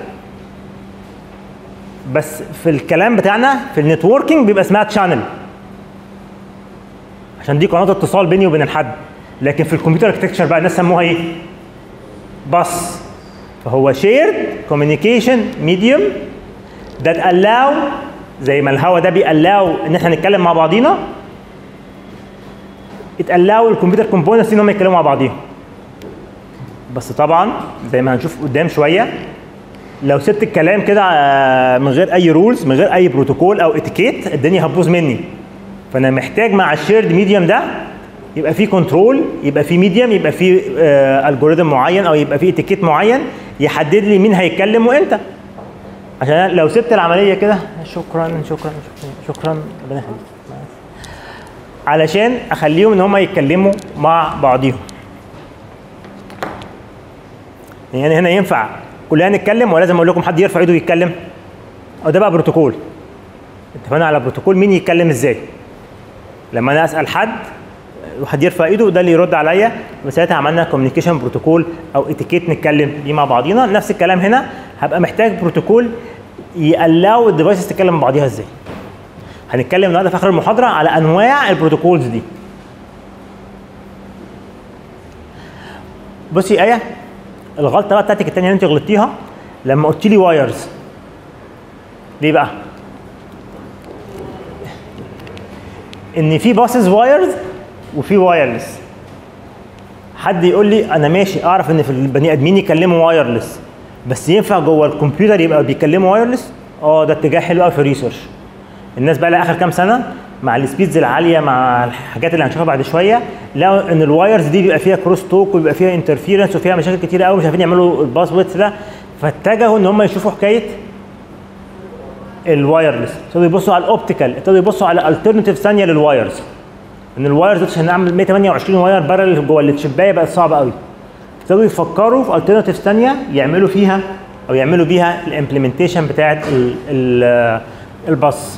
بس في الكلام بتاعنا في النتوركينج بيبقى اسمها تشانل عشان دي قناه اتصال بيني وبين الحد لكن في الكمبيوتر اركتكتشر بقى الناس سموها ايه؟ باص فهو شيرد كوميونيكيشن ميديوم that allow زي ما الهوا ده بيألاو ان احنا نتكلم مع بعضينا اتألاو الكمبيوتر كومبوننتس ان هم يتكلموا مع بعضيهم بس طبعا زي ما هنشوف قدام شويه لو سبت الكلام كده آه، من غير اي رولز من غير اي بروتوكول او اتيكيت الدنيا هتبوظ مني فانا محتاج مع الشيرد ميديوم ده يبقى في كنترول يبقى في ميديوم يبقى في الجوريزم معين او يبقى في اتيكيت معين يحدد لي مين هيتكلم وامتى عشان أنا لو سبت العمليه كده شكرا شكرا شكرا شكرا ربنا يخليك علشان اخليهم ان هم يتكلموا مع بعضيهم يعني هنا ينفع كلنا نتكلم ولا لازم اقول لكم حد يرفع ايده ويتكلم او ده بقى بروتوكول اتفقنا على بروتوكول مين يتكلم ازاي لما انا اسال حد وحد يرفع ايده وده اللي يرد عليا ساعتها عملنا كوميونيكيشن بروتوكول او اتيكيت نتكلم بيه مع بعضينا نفس الكلام هنا هبقى محتاج بروتوكول يقلاو الديفايسز تتكلم مع بعضيها ازاي هنتكلم النهارده في اخر المحاضره على انواع البروتوكولز دي بصي ايه الغلطه بقى بتاعتك الثانيه اللي انت غلطتيها لما قلت لي وايرز ليه بقى ان في باسز وايرز وفي وايرلس حد يقول لي انا ماشي اعرف ان في البني ادمين يكلموا وايرلس بس ينفع جوه الكمبيوتر يبقى بيتكلموا وايرلس اه ده اتجاه حلو قوي في الريسيرش الناس بقى لها اخر كام سنه مع السبيدز العاليه مع الحاجات اللي هنشوفها بعد شويه لقوا ان الوايرز دي بيبقى فيها كروس توك وبيبقى فيها انترفيرنس وفيها مشاكل كتيره قوي مش عارفين يعملوا الباس ويدث ده فاتجهوا ان هم يشوفوا حكايه الوايرلس ابتدوا يبصوا على الاوبتيكال ابتدوا يبصوا على الترناتيف ثانيه للوايرز ان الوايرز دي عشان نعمل 128 واير بارل جوه التشبايه بقت صعبه قوي ابتدوا يفكروا في الترناتيف ثانيه يعملوا فيها او يعملوا بيها الامبلمنتيشن بتاعت ال- ال- الباص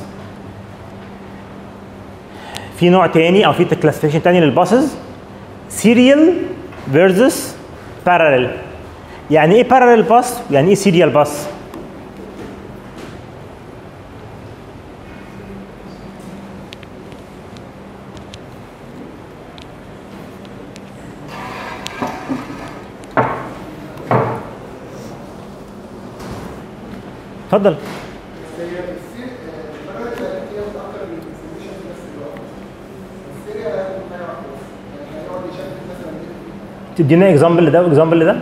في نوع تاني او في كلاسيفيكيشن تاني للباسز سيريال فيرسس باراليل يعني ايه باراليل باس يعني ايه سيريال باس اتفضل تدينا اكزامبل لده واكزامبل لده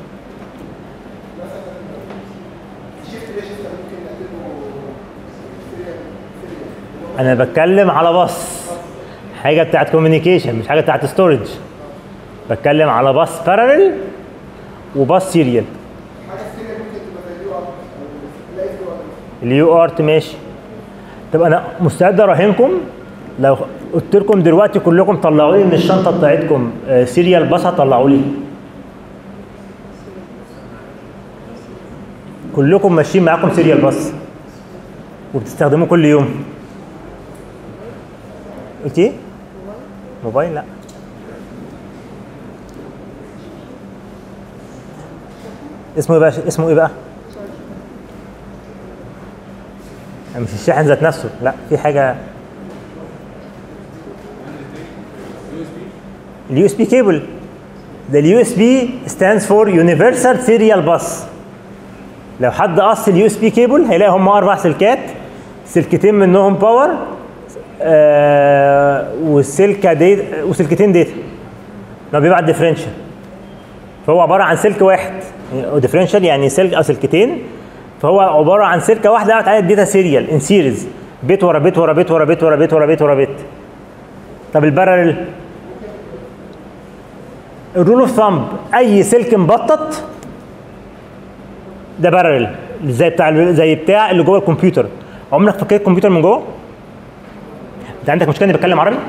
انا بتكلم على باص حاجه بتاعت كوميونيكيشن مش حاجه بتاعت ستورج بتكلم على باص باراليل وباص سيريال اليو ارت ماشي طب انا مستعد اراهنكم لو قلت لكم دلوقتي كلكم طلعوا لي من الشنطه بتاعتكم آه، سيريال باص هتطلعوا لي كلكم ماشيين معاكم سيريال باص وبتستخدموه كل يوم قلت ايه؟ موبايل لا اسمه ايه بقى اسمه ايه بقى؟ مش الشاحن ذات نفسه لا في حاجه اليو اس بي كيبل ده اليو اس بي stands فور يونيفرسال سيريال باس لو حد قص اليو اس بي كيبل هيلاقي هم اربع سلكات سلكتين منهم باور آه والسلكه دي وسلكتين داتا ما بيبعت ديفرنشال فهو عباره عن سلك واحد ديفرنشال يعني سلك او سلكتين فهو عباره عن سلكه واحده قاعد عليها الداتا سيريال ان سيريز بيت ورا بيت ورا بيت ورا بيت ورا بيت ورا بيت ورا بيت طب البارل الرول اوف ثامب اي سلك مبطط ده بارل زي بتاع زي بتاع اللي جوه الكمبيوتر عمرك فكيت الكمبيوتر من جوه؟ انت عندك مشكله اني بتكلم عربي؟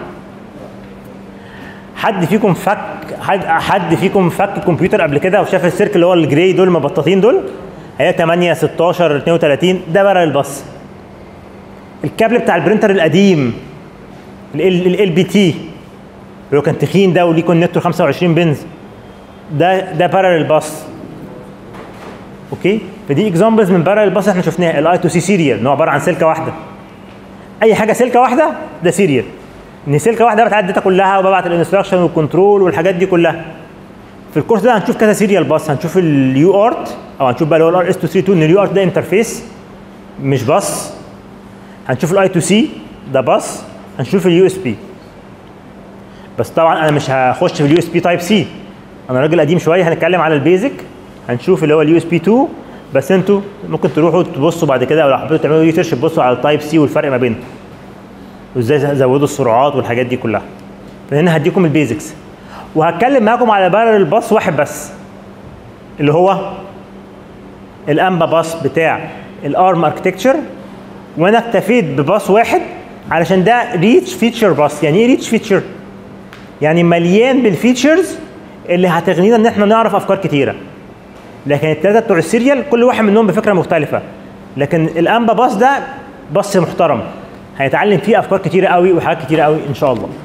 حد فيكم فك حد حد فيكم فك الكمبيوتر قبل كده وشاف السيرك اللي هو الجراي دول المبططين دول؟ هي 8 16 32 ده بارل الباص الكابل بتاع البرينتر القديم ال بي تي اللي هو كان تخين ده وليه كونكتور 25 بنز ده ده بارل باص اوكي فدي اكزامبلز من بارل باص احنا شفناها الاي تو سي سيريال ان هو عباره عن سلكه واحده اي حاجه سلكه واحده ده سيريال ان سلكه واحده بتعدي الداتا كلها وببعت الانستراكشن والكنترول والحاجات دي كلها في الكورس ده هنشوف كذا سيريال باص هنشوف اليو ارت او هنشوف بقى اللي هو الار اس 232 ان اليو ارت ده انترفيس مش باص هنشوف الاي تو سي ده باص هنشوف اليو اس بي بس طبعا انا مش هخش في اليو اس بي تايب سي انا راجل قديم شويه هنتكلم على البيزك هنشوف اللي هو اليو اس بي 2 بس انتوا ممكن تروحوا تبصوا بعد كده او لو حبيتوا تعملوا ريسيرش تبصوا على التايب سي والفرق ما بينهم وازاي زودوا السرعات والحاجات دي كلها فهنا هديكم البيزكس وهتكلم معاكم على بارل باص واحد بس اللي هو الانبا باص بتاع الارم اركتكتشر وانا اكتفيت بباص واحد علشان ده ريتش فيتشر باص يعني ايه ريتش فيتشر يعني مليان بالفيتشرز اللي هتغنينا ان احنا نعرف افكار كتيره لكن الثلاثه بتوع السيريال كل واحد منهم بفكره مختلفه لكن الانبا باص ده باص محترم هيتعلم فيه افكار كتيره قوي وحاجات كتيره قوي ان شاء الله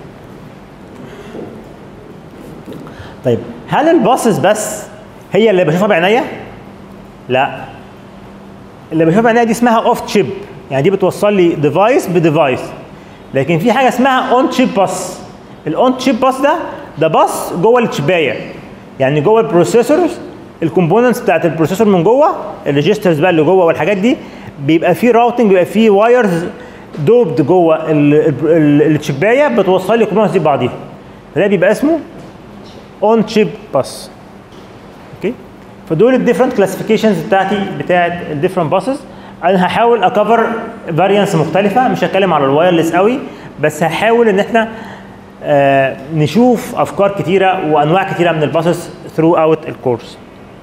طيب هل الباصز بس هي اللي بشوفها بعينيا لا اللي بشوفها بعينيا دي اسمها اوف تشيب يعني دي بتوصل لي ديفايس بديفايس لكن في حاجه اسمها اون تشيب باص الاون تشيب باص ده ده باص جوه التشيبايه يعني جوه البروسيسور الكومبوننتس بتاعت البروسيسور من جوه الريجسترز بقى اللي جوه والحاجات دي بيبقى فيه راوتنج بيبقى فيه وايرز دوبد جوه التشيبايه بتوصل لي الكومبوننتس دي ببعضيها فده بيبقى اسمه اون تشيب باص اوكي فدول الديفرنت كلاسيفيكيشنز بتاعتي بتاعت الديفرنت باسز انا هحاول اكفر فاريانس مختلفه مش هتكلم على الوايرلس قوي بس هحاول ان احنا آه نشوف افكار كتيره وانواع كتيره من الباسز ثرو اوت الكورس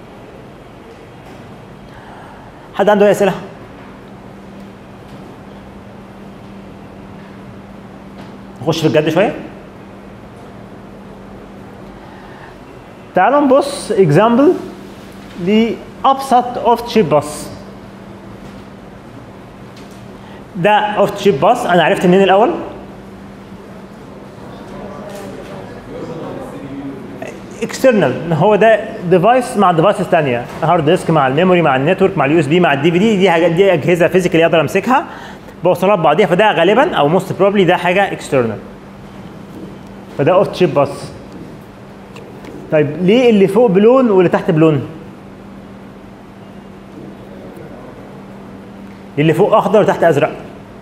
حد عنده اي اسئله نخش في الجد شويه تعالوا نبص اكزامبل لابسط اوف تشيب باص ده اوف تشيب باص انا عرفت منين الاول اكسترنال هو ده ديفايس مع ديفايسز ثانيه هارد ديسك مع الميموري مع النتورك مع اليو اس بي مع الدي في دي دي حاجات دي اجهزه فيزيكالي اقدر امسكها بوصلها ببعضيها فده غالبا او موست بروبلي ده حاجه اكسترنال فده اوف تشيب باص طيب ليه اللي فوق بلون واللي تحت بلون؟ ليه اللي فوق اخضر وتحت ازرق؟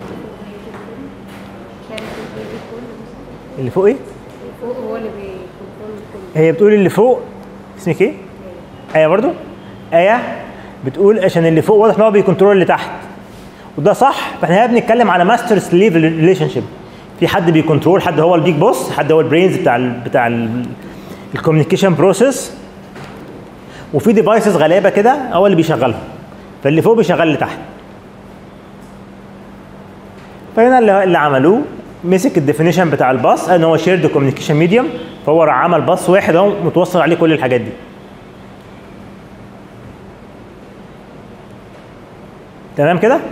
اللي فوق ايه؟ فوق هو اللي بيكنترول الكل هي بتقول اللي فوق اسمك ايه؟ آية برضو؟ آية بتقول عشان اللي فوق واضح ان هو بيكنترول اللي تحت وده صح فاحنا هنا بنتكلم على ماستر سليف ريليشن شيب في حد بيكنترول حد هو البيج بوس حد هو البرينز بتاع ال بتاع الكوميونيكيشن بروسيس وفي ديفايسز غلابه كده هو اللي بيشغلها فاللي فوق بيشغل اللي تحت فهنا اللي, اللي عملوه مسك الديفينيشن بتاع الباص ان هو شيرد كوميونيكيشن ميديوم فهو راح عمل باص واحد اهو متوصل عليه كل الحاجات دي تمام كده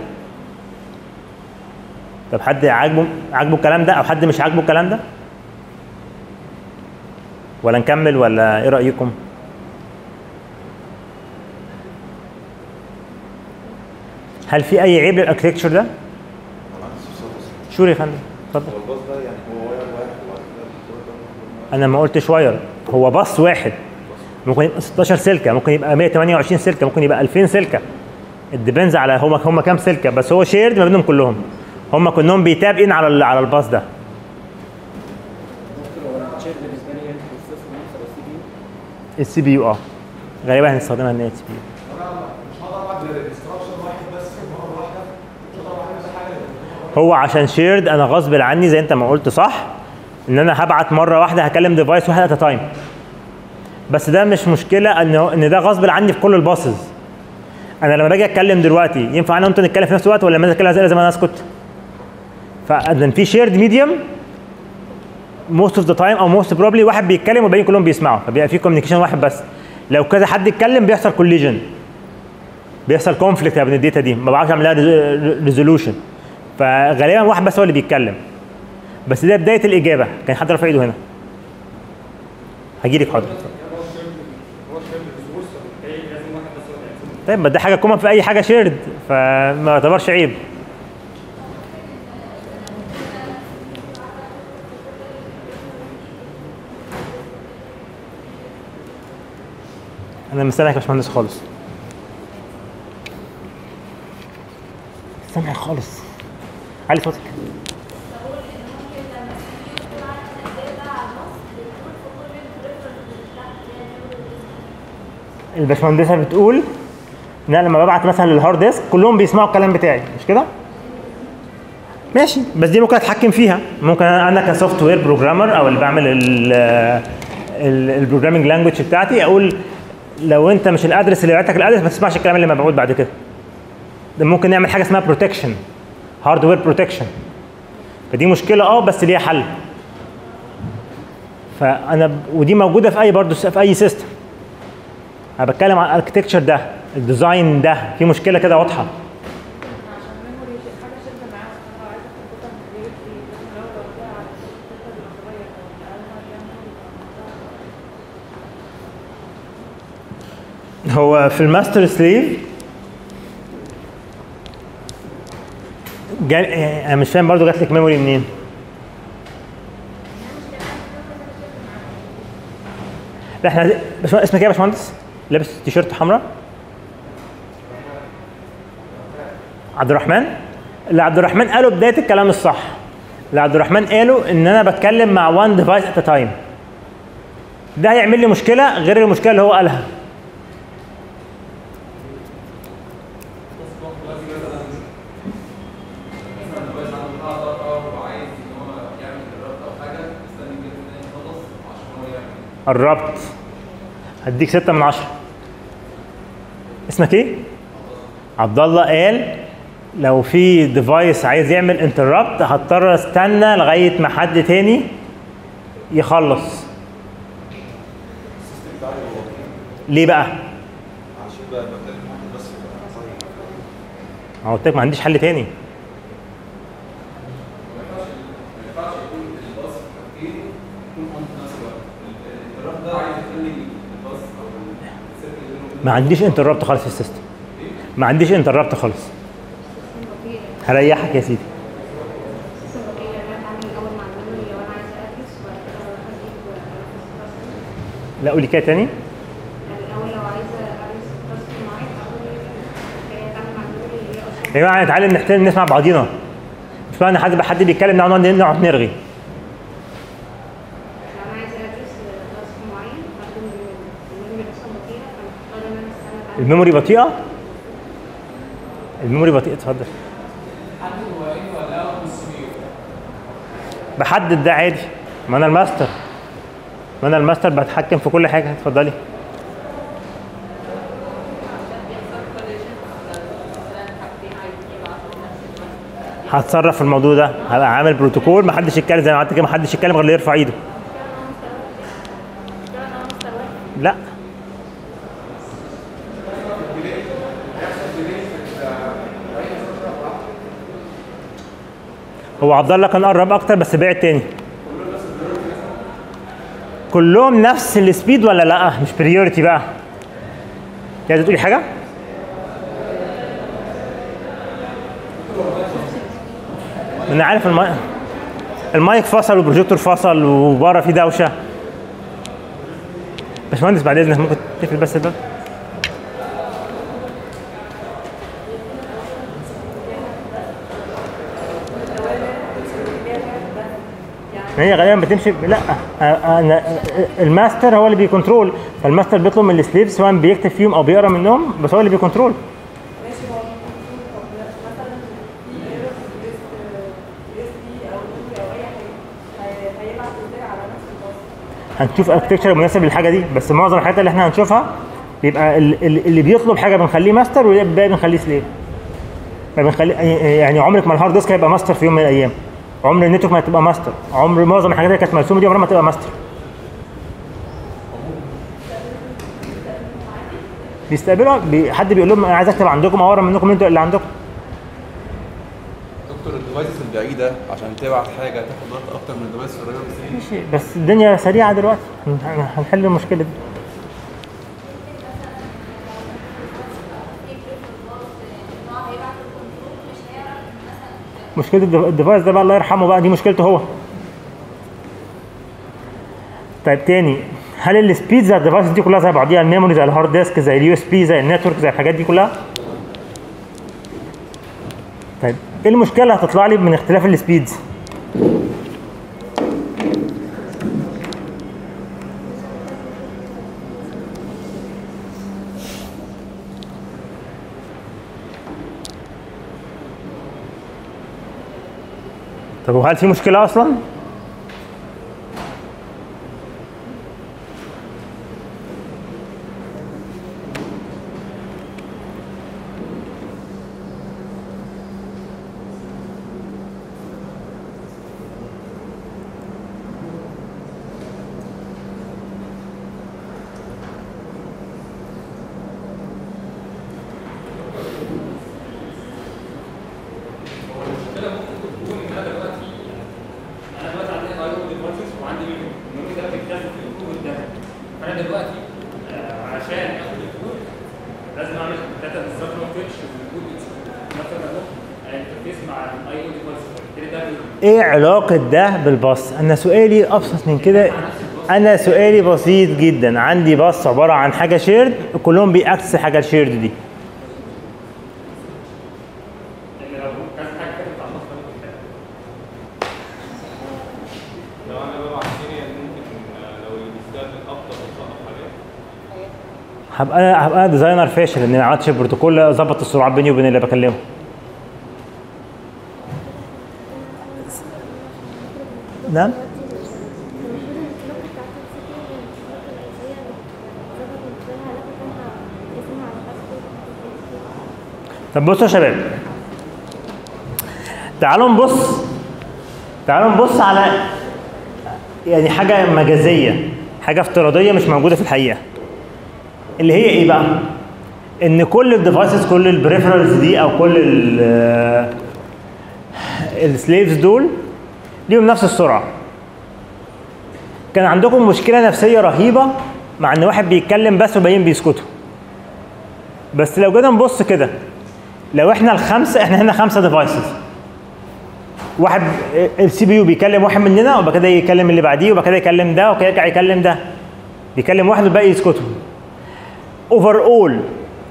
طب حد عاجبه عاجبه الكلام ده او حد مش عاجبه الكلام ده ولا نكمل ولا ايه رايكم هل في اي عيب للاركتكتشر ده انا عندي استفسار بس شور يا فندم اتفضل هو الباص ده يعني هو واير واحد وبعد كده الدكتور ده انا ما قلتش واير هو باص واحد ممكن يبقى 16 سلكه ممكن يبقى 128 سلكه ممكن يبقى 2000 سلكه الديبنز على هم هم كام سلكه بس هو شيرد ما بينهم كلهم هم كلهم بيتاب ان على ال- على الباص ده ممكن هو التشير بالنسبه لي يعني السيستم نفسه السي بي يو السي بي يو اه غالبا هنستخدمها ان هي سي بي يو مش هقدر ابعت انستراكشن واحد بس مره واحده مش هقدر ابعت نفس حاجه هو عشان شيرد انا غصب عني زي انت ما قلت صح ان انا هبعت مره واحده هكلم ديفايس واحد ات تايم بس ده مش مشكله ان هو- ان ده غصب عني في كل الباصز انا لما باجي اتكلم دلوقتي ينفع انا وانت نتكلم في نفس الوقت ولا لما أنا اتكلم لازم انا اسكت فاذا في شيرد ميديوم موست اوف ذا تايم او موست بروبلي واحد بيتكلم والباقيين كلهم بيسمعوا فبيبقى في كوميونيكيشن واحد بس لو كذا حد يتكلم بيحصل كوليجن بيحصل كونفليكت بين الداتا دي ما بعرفش اعمل لها ريزولوشن فغالبا واحد بس هو اللي بيتكلم بس ده بدايه الاجابه كان حد رافع ايده هنا هجي لك حاضر طيب ما ده حاجه كومن في اي حاجه شيرد فما يعتبرش عيب انا مستنيك يا باشمهندس خالص سامع خالص علي صوتك الباشمهندسه بتقول ان انا لما ببعت مثلا للهارد ديسك كلهم بيسمعوا الكلام بتاعي مش كده؟ ماشي بس دي ممكن اتحكم فيها ممكن انا كسوفت وير بروجرامر او اللي بعمل البروجرامنج لانجوج بتاعتي اقول لو انت مش الادرس اللي بعت لك الادرس ما تسمعش الكلام اللي مبعوث بعد كده ده ممكن نعمل حاجه اسمها بروتكشن هاردوير بروتكشن فدي مشكله اه بس ليها حل فانا ب- ودي موجوده في اي برضه في اي سيستم انا بتكلم عن الاركتكتشر ده الديزاين ده في مشكله كده واضحه عشان ميموري حاجه شده معاه انا لو عايزه اربطها بكريت دي لازم لو ضربتها على الشده تبقى صغير او اقل ما هو في الماستر سليف جا... يعني انا مش فاهم برضو جات لك ميموري منين لا احنا عايزين- باشمهندس اسمك ايه يا باشمهندس؟ لابس تيشيرت حمراء عبد الرحمن اللي عبد الرحمن قالوا بدايه الكلام الصح اللي عبد الرحمن قالوا ان انا بتكلم مع وان ديفايس ات تايم ده هيعمل لي مشكله غير المشكله اللي هو قالها قربت هديك ستة من عشرة اسمك ايه؟ عبد الله قال لو في ديفايس عايز يعمل انتربت هضطر استنى لغاية ما حد تاني يخلص ليه بقى؟ عشان بقى بكلم واحد بس يبقى صحيح ما قلت لك ما عنديش حل تاني ما عنديش انتربت خالص في السيستم ما عنديش انتربت خالص بطيء هريحك يا سيدي سيستم بطيء يعني انا بعمل الاول مع الميموري لو انا عايزه ادرس وبعد كده اروح اجيب لا قولي كده تاني يعني الاول لو عايزه ادرس تاسك معين اقول هي اتعامل مع الميموري اللي هي اصلا يا جماعه نتعلم نحترم نسمع بعضينا مش معنى حد حد بيتكلم نقعد نقعد نقعد نرغي لو انا عايزه ادرس تاسك معين هاخد الميموري الميموري اصلا بطيئه فمضطر ان انا استنى اتعلم الميموري بطيئه الميموري بطيئه اتفضل بحدد ده عادي ما انا الماستر ما انا الماستر بتحكم في كل حاجه اتفضلي هتصرف في الموضوع ده هبقى عامل بروتوكول ما حدش يتكلم زي ما قعدت كده ما حدش يتكلم غير اللي يرفع ايده لا هو عبد الله كان قرب اكتر بس بعد تاني كلهم نفس السبيد ولا لا مش بريورتي بقى عايزه تقولي حاجه انا عارف المايك المايك فصل والبروجيكتور فصل وبره في دوشه باشمهندس بعد اذنك ممكن تقفل بس الباب هي غالبا بتمشي لا انا الماستر هو اللي بيكنترول فالماستر بيطلب من السليف سواء بيكتب فيهم او بيقرا منهم بس هو اللي بيكنترول ماشي هو المفروض طب مثلا في ايرور في ليست ليست بي او دي او اي حاجه هي- هيبعت ازاي على نفس الباص هنشوف اركتكتشر مناسب للحاجه دي بس معظم الحاجات اللي احنا هنشوفها بيبقى ال- ال- اللي بيطلب حاجه بنخليه ماستر والباقي بنخليه سليف ما بنخلي يعني عمرك ما الهارد ديسك هيبقى ماستر في يوم من الايام عمر النتورك ما هتبقى ماستر عمر معظم الحاجات اللي كانت مرسومه دي عمرها ما تبقى ماستر بيستقبلوا بي حد بيقول لهم انا عايز اكتب عندكم او اقرا منكم انتوا اللي عندكم دكتور الديفايسز البعيده عشان تبعت حاجه تاخد وقت اكتر من الديفايس القريبه بكتير ماشي بس الدنيا سريعه دلوقتي هن- هنحل المشكله دي مشكله الديف- الديفايس ده بقى الله يرحمه بقى دي مشكلته هو طيب تاني هل السبيد زي الديفايس دي كلها زي بعضيها الميموري زي الهارد ديسك زي اليو اس بي زي النتورك زي الحاجات دي كلها طيب ايه المشكله اللي هتطلع لي من اختلاف السبيدز طب وهل في مشكله اصلا انا دلوقتي عندي اي او ديفايسز وعندي ميموري الميموري ده بيتكلم في الكود ده فانا دلوقتي آه، عشان اخد الكود لازم اعمل داتا ستراكشر فيتش والكود مثلا انترفيس مع الاي او ديفايس فبالتالي ده بي- ايه علاقة ده بالباص؟ انا سؤالي ابسط من كده انا سؤالي بسيط جدا عندي باص عبارة عن حاجة شيرد كلهم بيأكسس الحاجة الشيرد دي لان لو كان حاجه كانت على المصدر ممكن تتكلم. لو انا ببعت سيريال ممكن آه، لو يستخدم افضل وصقف عليه هبقى انا هبقى انا ديزاينر فاشل ان ما عملتش بروتوكول اظبط السرعات بيني وبين اللي بكلمه نعم طب بصوا يا شباب تعالوا نبص تعالوا نبص على يعني حاجة مجازية حاجة افتراضية مش موجودة في الحقيقة اللي هي ايه بقى؟ ان كل الديفايسز كل البريفرالز دي او كل السليفز دول ليهم نفس السرعة كان عندكم مشكلة نفسية رهيبة مع ان واحد بيتكلم بس وباقيين بيسكتوا بس لو جينا نبص كده لو احنا الخمسه احنا هنا خمسه ديفايسز واحد السي بي يو بيكلم واحد مننا وبعد كده يكلم اللي بعديه وبعد كده يكلم ده وبعد كده يرجع يكلم ده بيكلم واحد والباقي يسكتوا اوفر اول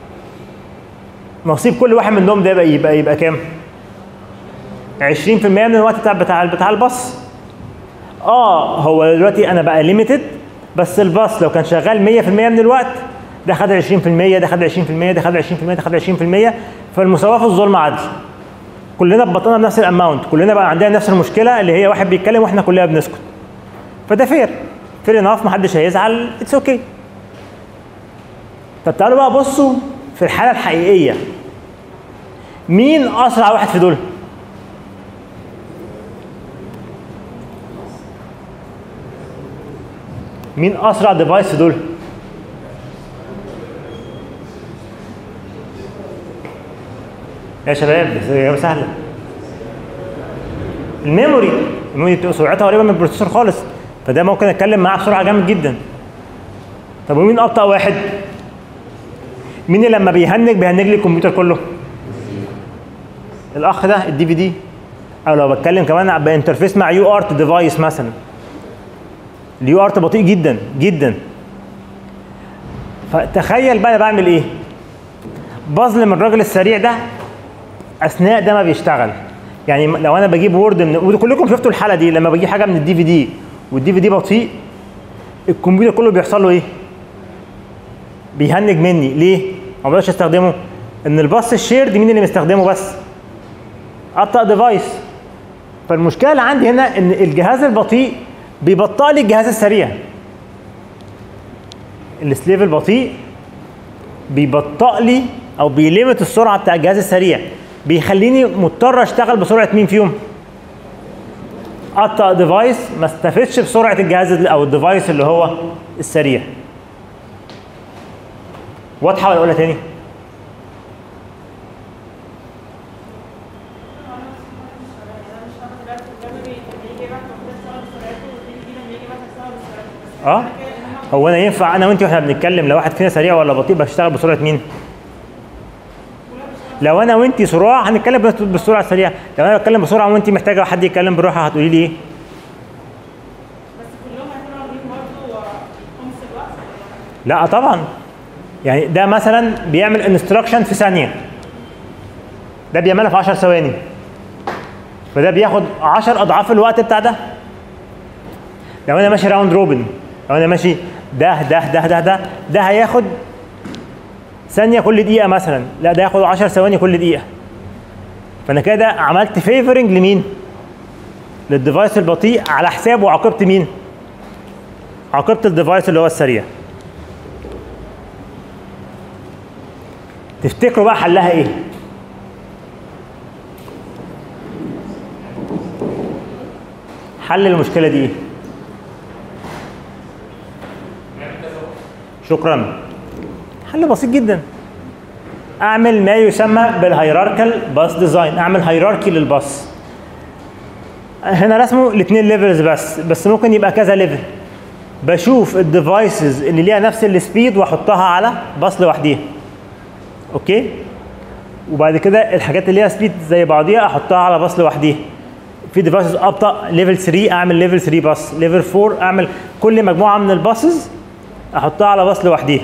نصيب كل واحد منهم ده يبقى يبقى يبقى كام؟ 20% من الوقت بتاع بتاع بتاع الباص اه هو دلوقتي انا بقى ليميتد بس الباص لو كان شغال 100% من الوقت ده خد 20% ده خد 20% ده خد 20% ده خد 20% فالمساواه في الظلم عدل كلنا اتبطلنا بنفس الاماونت كلنا بقى عندنا نفس المشكله اللي هي واحد بيتكلم واحنا كلنا بنسكت فده فير فير انف محدش هيزعل اتس اوكي okay. طب تعالوا بقى بصوا في الحاله الحقيقيه مين اسرع واحد في دول مين اسرع ديفايس في دول يا شباب بس اجابه سهله الميموري الميموري بتبقى سرعتها قريبه من البروسيسور خالص فده ممكن اتكلم معاه بسرعه جامد جدا طب ومين ابطا واحد مين اللي لما بيهنج بيهنج لي الكمبيوتر كله الاخ ده الدي في دي او لو بتكلم كمان بانترفيس مع يو ارت ديفايس مثلا اليو ارت بطيء جدا جدا فتخيل بقى انا بعمل ايه بظلم الراجل السريع ده اثناء ده ما بيشتغل يعني لو انا بجيب وورد من وكلكم شفتوا الحاله دي لما بجيب حاجه من الدي في دي والدي في دي بطيء الكمبيوتر كله بيحصل له ايه بيهنج مني ليه ما بقدرش استخدمه ان الباص الشيرد مين اللي مستخدمه بس ابطا ديفايس فالمشكله اللي عندي هنا ان الجهاز البطيء بيبطئ لي الجهاز السريع السليف البطيء بيبطئ لي او بيليمت السرعه بتاع الجهاز السريع بيخليني مضطر اشتغل بسرعه مين فيهم ابطا ديفايس ما استفدش بسرعه الجهاز ال- او الديفايس اللي هو السريع واضحه ولا اقولها تاني اه هو انا ينفع انا وانت واحنا بنتكلم لو واحد فينا سريع ولا بطيء بشتغل بسرعه مين؟ لو انا وانت سرعه هنتكلم بس- بالسرعه السريعه لو انا بتكلم بسرعه وانت محتاجه حد يتكلم بالراحه هتقولي لي ايه؟ بس كلهم هيكونوا واخدين برضه خمس الوقت لا طبعا يعني ده مثلا بيعمل انستراكشن في ثانيه ده بيعملها في 10 ثواني فده بياخد 10 اضعاف الوقت بتاع ده لو انا ماشي راوند روبن لو انا ماشي ده ده ده ده ده ده هياخد ثانيه كل دقيقه مثلا لا ده ياخد 10 ثواني كل دقيقه فانا كده عملت فيفرنج لمين للديفايس البطيء على حساب وعاقبت مين عاقبت الديفايس اللي هو السريع تفتكروا بقى حلها ايه حل المشكله دي ايه شكرا حل بسيط جدا اعمل ما يسمى بالهيراركال باس ديزاين اعمل هيراركي للباص هنا رسمه الاثنين ليفلز بس بس ممكن يبقى كذا ليفل بشوف الديفايسز اللي ليها نفس السبيد واحطها على باص لوحديها اوكي وبعد كده الحاجات اللي ليها سبيد زي بعضيها احطها على باص لوحديها في ديفايسز ابطا ليفل 3 اعمل ليفل 3 باص ليفل 4 اعمل كل مجموعه من الباصز احطها على باص لوحديها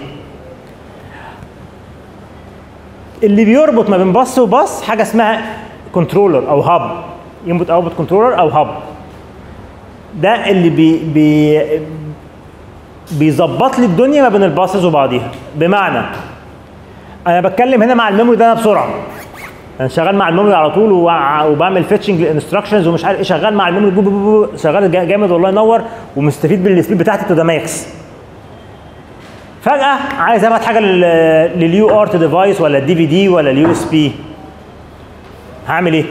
اللي بيربط ما بين باص وباص حاجه اسمها كنترولر او هاب انبوت اوتبوت كنترولر او هاب ده اللي بي بي بيظبط لي الدنيا ما بين الباصز وبعضيها بمعنى انا بتكلم هنا مع الميموري ده انا بسرعه انا شغال مع الميموري على طول وع- وبعمل فيتشنج للانستراكشنز ومش عارف ايه شغال مع الميموري بو بو بو بو شغال جا- جامد والله ينور ومستفيد بالسبيد بتاعتي تو ذا ماكس فجاه عايز ابعت حاجه لل- لليو ارت ديفايس ولا الدي في دي ولا اليو اس بي هعمل ايه؟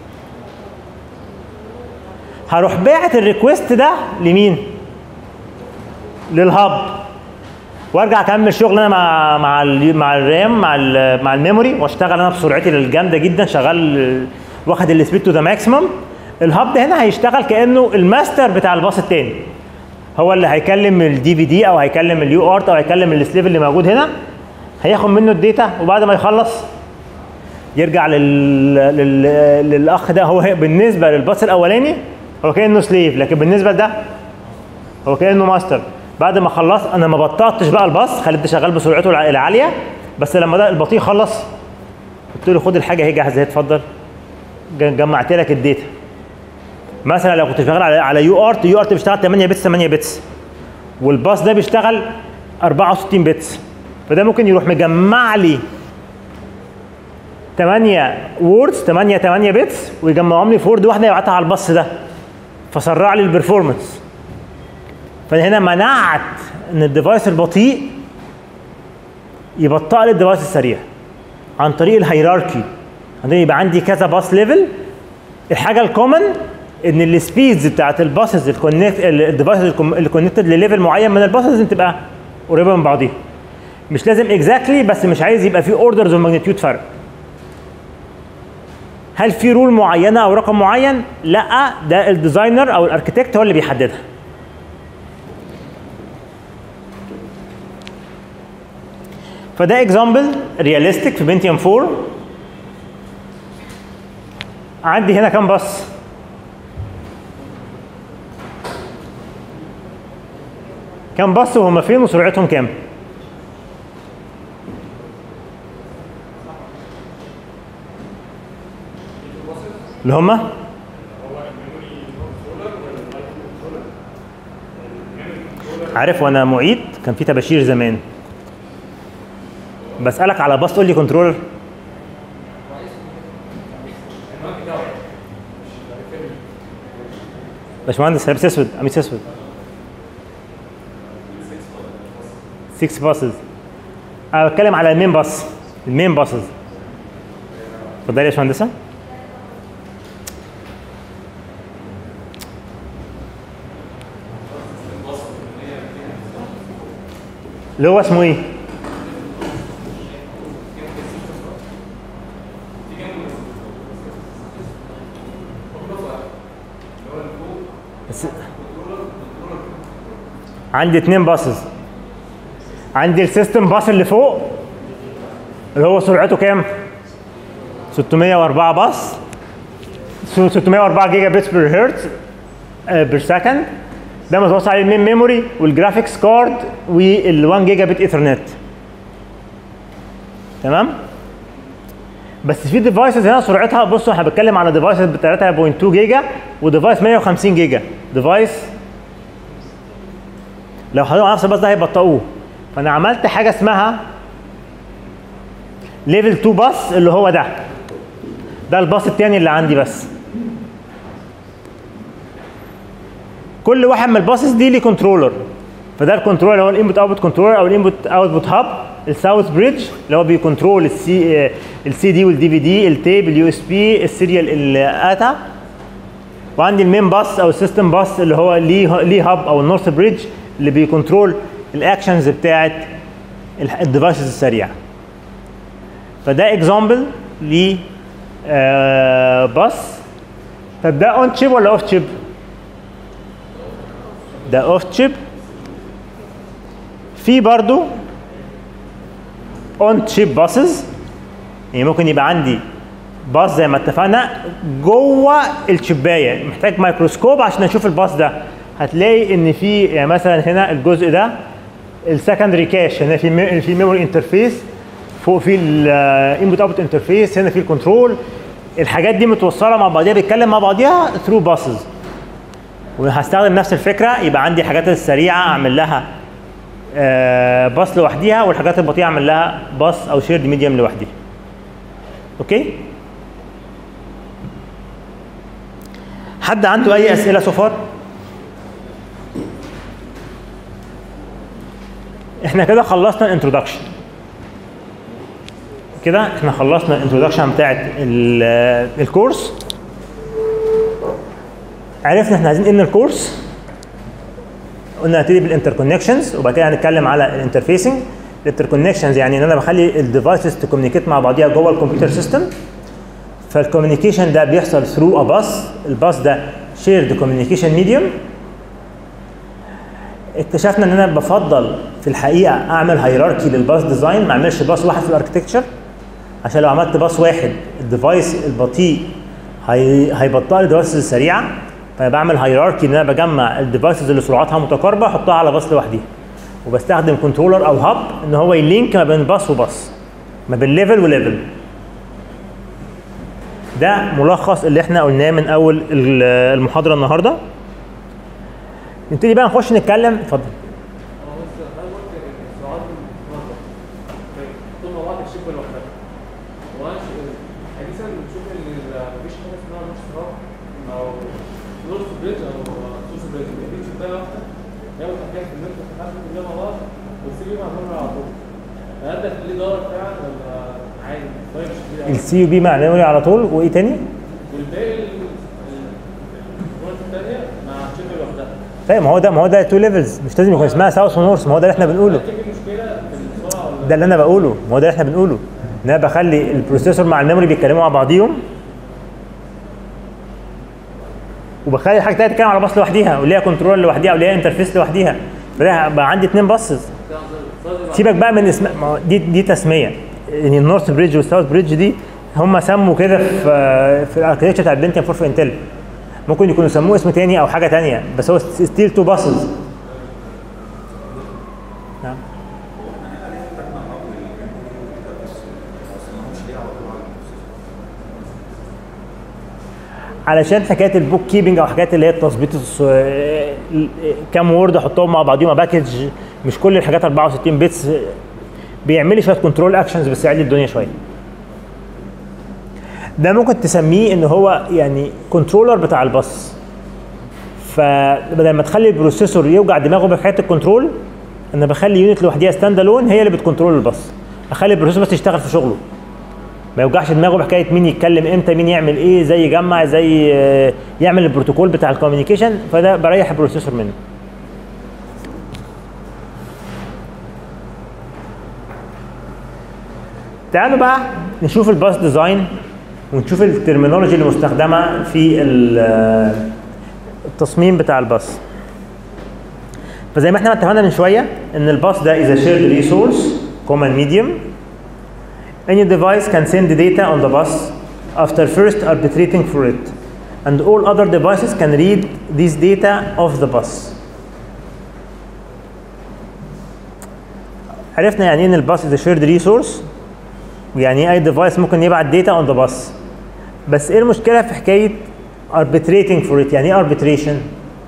هروح باعت الريكوست ده لمين؟ للهاب وارجع اكمل شغل انا مع مع ال مع الرام مع ال مع الميموري واشتغل انا بسرعتي الجامده جدا شغال واخد السبيد تو ذا ماكسيمم الهاب ده هنا هيشتغل كانه الماستر بتاع الباص التاني هو اللي هيكلم الدي في دي او هيكلم اليو ارت او هيكلم السليف اللي موجود هنا هياخد منه الداتا وبعد ما يخلص يرجع لل... لل... للاخ ده هو بالنسبه للباص الاولاني هو كانه سليف لكن بالنسبه لده هو كانه ماستر بعد ما خلص انا ما بطأتش بقى الباص خليته شغال بسرعته الع- العاليه بس لما ده البطيء خلص قلت له خد الحاجه اهي جاهزه اهي اتفضل ج- جمعت لك الداتا مثلا لو كنت شغال على على يو ارت يو ارت بيشتغل 8 بتس 8 بتس والباص ده بيشتغل 64 بتس فده ممكن يروح مجمع لي 8 ووردز 8 8 بتس ويجمعهم لي في وورد واحده يبعتها على الباص ده فسرع لي البرفورمانس فانا هنا منعت ان الديفايس البطيء يبطئ لي الديفايس السريع عن طريق الهيراركي عن طريق يبقى عندي كذا باص ليفل الحاجه الكومن ان السبيدز بتاعت الباسز الكونكت الديفايسز اللي كونكتد لليفل معين من الباسز لازم تبقى قريبه من بعضيها مش لازم اكزاكتلي بس مش عايز يبقى في اوردرز اوف ماجنتيود فرق هل في رول معينه او رقم معين لا ده الديزاينر او الاركتكت هو اللي بيحددها فده اكزامبل رياليستيك في بنتيوم 4 عندي هنا كام باص كام باص وهم فين وسرعتهم كام اللي هم عارف وانا معيد كان في تباشير زمان بسألك على باص تقول لي كنترولر باشمهندس لابس اسود قميص اسود 6 باسز انا بتكلم على المين باص المين باسز اتفضلي يا باشمهندسه اللي هو اسمه ايه؟ بس- عندي اتنين باصز عندي السيستم باص اللي فوق اللي هو سرعته كام؟ 604 باص 604 جيجا بت بير هرتز بير سكند ده متوصل عليه المين ميموري والجرافيكس كارد وال 1 جيجا بت ايثرنت تمام بس في ديفايسز هنا سرعتها بصوا احنا بنتكلم على ديفايسز ب 3.2 جيجا وديفايس 150 جيجا ديفايس لو حطيتوا على نفس الباص ده هيبطئوه فانا عملت حاجه اسمها ليفل 2 باص اللي هو ده ده الباص التاني اللي عندي بس كل واحد من الباصز دي ليه كنترولر فده الكنترولر هو الانبوت اوتبوت كنترولر او الانبوت اوتبوت هاب الساوث بريدج اللي هو بيكنترول السي السي دي والدي في دي التيب اليو اس بي السيريال الاتا وعندي المين باص او السيستم باص اللي هو ليه ليه هاب او النورث بريدج اللي بيكنترول الاكشنز بتاعت الديفايسز السريعه فده اكزامبل ل باص طب ده اون تشيب ولا اوف تشيب؟ ده اوف تشيب في برضو اون تشيب باسز يعني ممكن يبقى عندي باص زي ما اتفقنا جوه الشبايه محتاج ميكروسكوب عشان اشوف الباص ده هتلاقي ان في يعني مثلا هنا الجزء ده السكندري كاش هنا في مي- في ميموري انترفيس فوق في الانبوت اوتبوت انترفيس هنا في الكنترول الحاجات دي متوصله مع بعضيها بيتكلم مع بعضيها ثرو باسز وهستخدم نفس الفكره يبقى عندي الحاجات السريعه اعمل لها آه، باص لوحديها والحاجات البطيئه اعمل لها باص او شيرد ميديم لوحديها اوكي حد عنده اي اسئله سو فار احنا كده خلصنا الانترودكشن كده احنا خلصنا الانترودكشن بتاعت ال- الكورس عرفنا احنا عايزين ايه من الكورس قلنا هنبتدي بالانتركونكشنز وبعد كده هنتكلم على الانترفيسنج الانتركونكشنز يعني ان انا بخلي الديفايسز تكومينيكيت مع بعضيها جوه الكمبيوتر سيستم فالكوميونيكيشن ده بيحصل ثرو ا باص الباص ده شيرد كوميونيكيشن ميديوم اكتشفنا ان انا بفضل في الحقيقه اعمل هيراركي للباص ديزاين ما اعملش باص واحد في الاركتكتشر عشان لو عملت باص واحد الديفايس البطيء هي هيبطئ لي الديفايسز السريعه فانا بعمل هيراركي ان انا بجمع الديفايسز اللي سرعتها متقاربه احطها على باص لوحديها وبستخدم كنترولر او هاب ان هو يلينك ما بين باص وباص ما بين ليفل وليفل ده ملخص اللي احنا قلناه من اول ال- المحاضره النهارده نبتدي بقى نخش نتكلم اتفضل هو بس هل ممكن السرعات المتناظرة طول ما بعض الشبه لوحدها وانا حديثا بنشوف ان ال- مفيش حاجه اسمها نص سرعه او نص بريدج او سوس بريدج دي شبه واحده هي متحكمه في النت بتتحكم كلها مع بعض والسي بي معمول على طول فهل ده ليه ضرر فعلا ولا عادي؟ طيب مش كبير أوي. السي يو بي مع ميموري على طول وايه تاني؟ والباقي ال- ال- طيب ما هو ده ما هو ده تو ليفلز مش لازم يكون اسمها ساوث ونورث ما هو ده اللي احنا بنقوله تيجي مشكله في السرعه ولا ده اللي انا بقوله ما هو ده اللي احنا بنقوله ان انا بخلي البروسيسور مع الميموري بيتكلموا مع بعضيهم وبخلي الحاجه التانيه تتكلم على باص لوحديها وليها كنترول لوحديها وليها انترفيس لوحديها فده بقى عندي اتنين باصز سيبك بقى من اسم ما هو دي دي تسميه يعني النورث بريدج والساوث بريدج دي هم سموا كده في في الاركتكتشر بتاع البنتيوم 4 في انتل ممكن يكونوا سموه اسم تاني او حاجه تانيه بس هو ستيل تو باسز نعم علشان حكايه البوك كيبنج او حكايه اللي هي التظبيط الص- كام وورد احطهم مع بعضيهم باكج مش كل الحاجات 64 بيتس بيعمل لي شويه كنترول اكشنز بس يعلي الدنيا شويه ده ممكن تسميه ان هو يعني كنترولر بتاع الباص فبدل ما تخلي البروسيسور يوجع دماغه بحكايه الكنترول انا بخلي يونت لوحديها ستاند الون هي اللي بتكنترول الباص اخلي البروسيسور بس يشتغل في شغله ما يوجعش دماغه بحكايه مين يتكلم امتى مين يعمل ايه زي يجمع زي آه، يعمل البروتوكول بتاع الكوميونيكيشن فده بريح البروسيسور منه تعالوا بقى نشوف الباص ديزاين ونشوف الترمينولوجي اللي مستخدمه في ال- آه، التصميم بتاع الباص فزي ما احنا اتفقنا من شويه ان الباص ده is a shared resource common medium Any device can send data on the bus after first arbitrating for it, and all other devices can read these data off the bus. عرفنا يعني ايه ان الباص is a shared resource ويعني ايه اي ديفايس ممكن يبعت data on the bus. بس ايه المشكله في حكايه arbitrating for it يعني ايه arbitration؟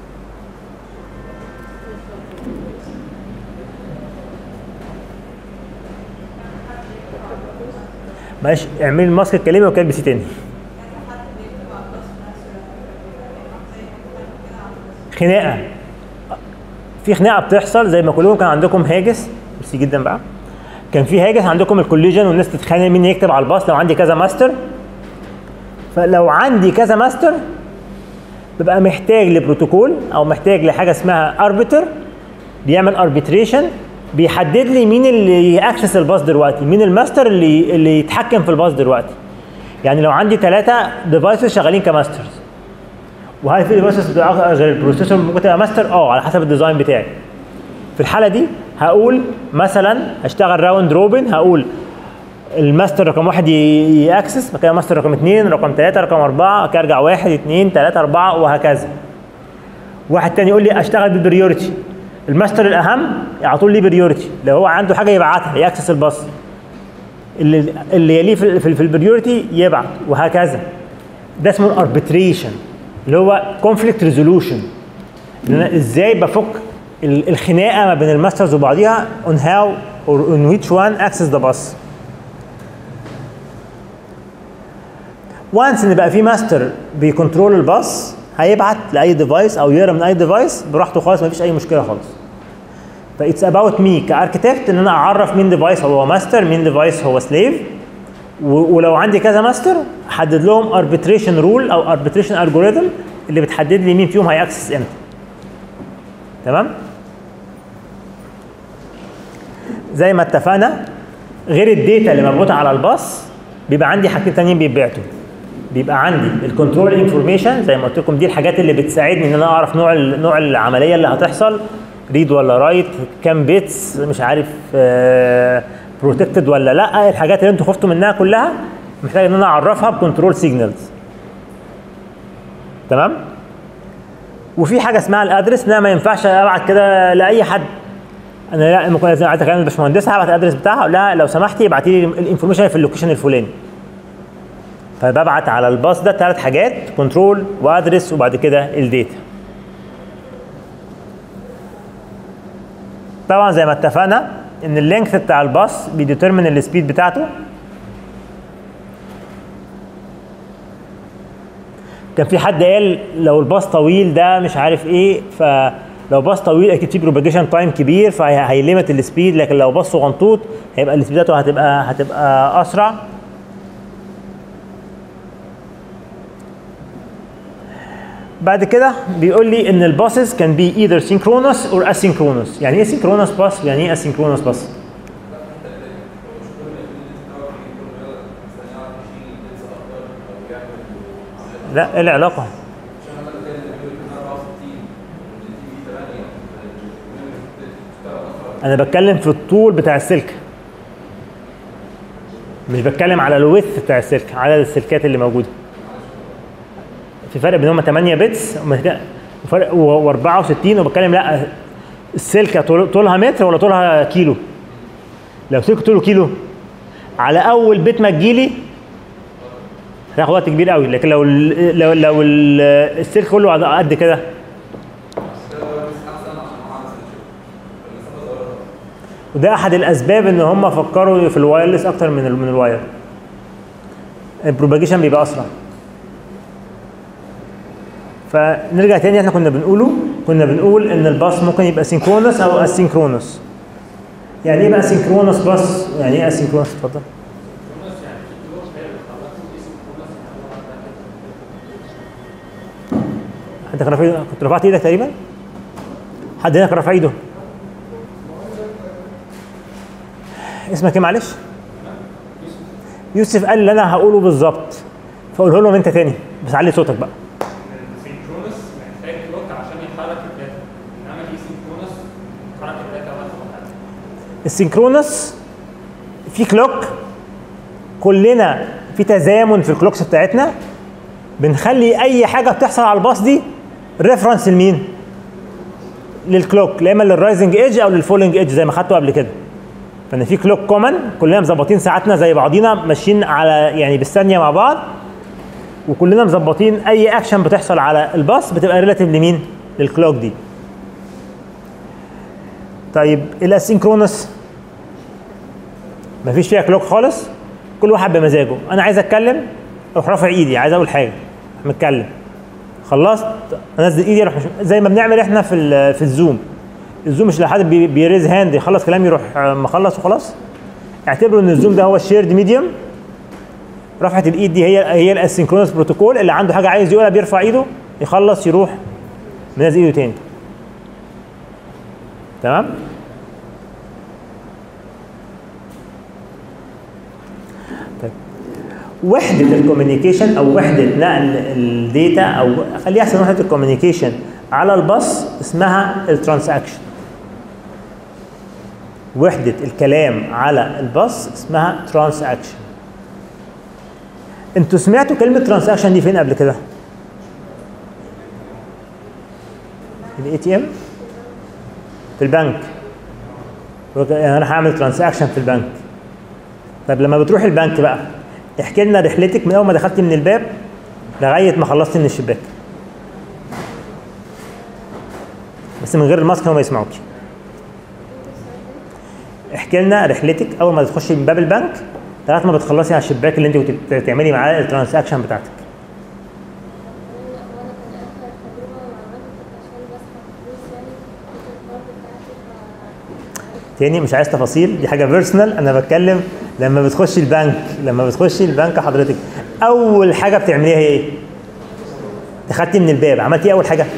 معلش اعملي الماسك اتكلمي وكلمي سي تاني خناقه في خناقه بتحصل زي ما كلكم كان عندكم هاجس ميرسي جدا بقى كان في هاجس عندكم الكوليجن والناس تتخانق مين يكتب على الباص لو عندي كذا ماستر فلو عندي كذا ماستر ببقى محتاج لبروتوكول او محتاج لحاجه اسمها اربيتر بيعمل اربيتريشن بيحدد لي مين اللي ياكسس الباص دلوقتي مين الماستر اللي اللي يتحكم في الباص دلوقتي يعني لو عندي ثلاثه ديفايسز شغالين كماسترز وهل في ديفايسز غير البروسيسور ممكن تبقى ماستر اه على حسب الديزاين بتاعي في الحاله دي هقول مثلا هشتغل راوند روبن هقول الماستر رقم واحد ي- ياكسس بعد كده ماستر رقم اثنين رقم ثلاثه رقم اربعه بعد كده ارجع واحد اثنين ثلاثه اربعه وهكذا واحد تاني يقول لي اشتغل بالبريورتي الماستر الاهم على طول ليه بريورتي لو هو عنده حاجه يبعتها ياكسس الباص اللي اللي يليه في في, في البريورتي يبعت وهكذا ده اسمه الاربتريشن اللي هو كونفليكت ريزولوشن ان انا ازاي بفك ال- الخناقه ما بين الماسترز وبعضيها on how or on which one access the bus وانس ان بقى في ماستر بيكنترول الباص هيبعت لاي ديفايس او يقرا من اي ديفايس براحته خالص مفيش اي مشكله خالص فايتس اباوت مي كاركتكت ان انا اعرف مين ديفايس هو ماستر مين ديفايس هو سليف ولو عندي كذا ماستر احدد لهم اربتريشن رول او اربتريشن الجوريثم اللي بتحدد لي مين فيهم هيأكسس امتى تمام زي ما اتفقنا غير الداتا اللي مربوطه على الباص بيبقى عندي حاجتين تانيين بيتبعتوا بيبقى عندي الكنترول انفورميشن زي ما قلت لكم دي الحاجات اللي بتساعدني ان انا اعرف نوع ال- نوع العمليه اللي هتحصل ريد ولا رايت كام بيتس مش عارف بروتكتد ولا لا الحاجات اللي انتوا خفتوا منها كلها محتاج ان انا اعرفها بكنترول سيجنالز تمام وفي حاجه اسمها الادرس ان انا ما ينفعش ابعت كده لاي حد انا لا ممكن لازم عايز اكلم الباشمهندسه هبعت الادرس بتاعها اقول لها لو سمحتي ابعتي لي الانفورميشن في اللوكيشن الفلاني فببعت على الباص ده ثلاث حاجات كنترول وادرس وبعد كده الداتا طبعا زي ما اتفقنا ان اللينث بتاع الباص بيديترمن السبيد بتاعته كان في حد قال لو الباص طويل ده مش عارف ايه فلو باص طويل اكيد في بروباجيشن تايم كبير فهيليمت السبيد لكن لو باص صغنطوط هيبقى السبيداته هتبقى هتبقى اسرع بعد كده بيقول لي ان الباسز كان بي either synchronous or asynchronous يعني ايه synchronous باس يعني ايه asynchronous باس لا ايه العلاقه انا بتكلم في الطول بتاع السلك مش بتكلم على الويث بتاع السلك على السلكات اللي موجوده في فرق بينهم 8 بتس وفرق و64 وبتكلم لا السلكه طول- طولها متر ولا طولها كيلو لو سلك طوله كيلو على اول بيت ما تجيلي هتاخد وقت كبير قوي لكن لو ال- لو لو ال- السلك كله على قد كده وده احد الاسباب ان هم فكروا في الوايرلس اكتر من ال- من الواير البروباجيشن بيبقى اسرع فنرجع تاني احنا كنا بنقوله كنا بنقول ان الباص ممكن يبقى سينكرونس او اسينكرونس يعني ايه بقى سينكرونس باص يعني ايه اسينكرونس اتفضل حد كان رافع ايده كنت رفعت ايدك تقريبا حد هنا كان رافع ايده اسمك ايه معلش يوسف قال اللي انا هقوله بالظبط فقوله لهم انت تاني بس علي صوتك بقى السينكرونس محتاج كلوك عشان يحرك الداتا انما الاي سينكرونس حرك الداتا واحده السينكرونس في كلوك كلنا في تزامن في الكلوكس بتاعتنا بنخلي اي حاجه بتحصل على الباص دي ريفرنس لمين؟ للكلوك لا اما للرايزنج ايدج او للفولنج ايدج زي ما خدته قبل كده فان في كلوك كومن كلنا مظبطين ساعاتنا زي بعضينا ماشيين على يعني بالثانيه مع بعض وكلنا مظبطين اي اكشن بتحصل على الباص بتبقى ريلاتيف لمين؟ للكلوك دي طيب الاسينكرونس مفيش فيها كلوك خالص كل واحد بمزاجه انا عايز اتكلم اروح رافع ايدي عايز اقول حاجه أروح متكلم خلصت انزل ايدي اروح مش- زي ما بنعمل احنا في ال- في الزوم الزوم مش لو حد بي- بيريز هاند يخلص كلام يروح آه، مخلص وخلاص اعتبروا ان الزوم ده هو الشيرد ميديوم رفعه الايد دي هي هي الاسynchronous بروتوكول اللي عنده حاجه عايز يقولها بيرفع ايده يخلص يروح منزل ايده تاني تمام طيب وحده الكوميونيكيشن او وحده نقل الداتا او خليها احسن وحده الكوميونيكيشن على الباص اسمها الترانزاكشن وحده الكلام على الباص اسمها ترانزاكشن انتوا سمعتوا كلمه ترانزاكشن دي فين قبل كده الاي تي ام في البنك يعني انا هعمل ترانزاكشن في البنك طيب لما بتروح البنك بقى احكي لنا رحلتك من اول ما دخلتي من الباب لغايه ما خلصتي من الشباك بس من غير الماسك هم ما يسمعوكي احكي لنا رحلتك اول ما تخشي من باب البنك لغايه ما بتخلصي على الشباك اللي انت كنت بتعملي معاه الترانزاكشن بتاعتك تاني مش عايز تفاصيل دي حاجه بيرسونال انا بتكلم لما بتخشي البنك لما بتخشي البنك حضرتك اول حاجه بتعمليها هي ايه دخلتي من الباب عملتي ايه اول حاجه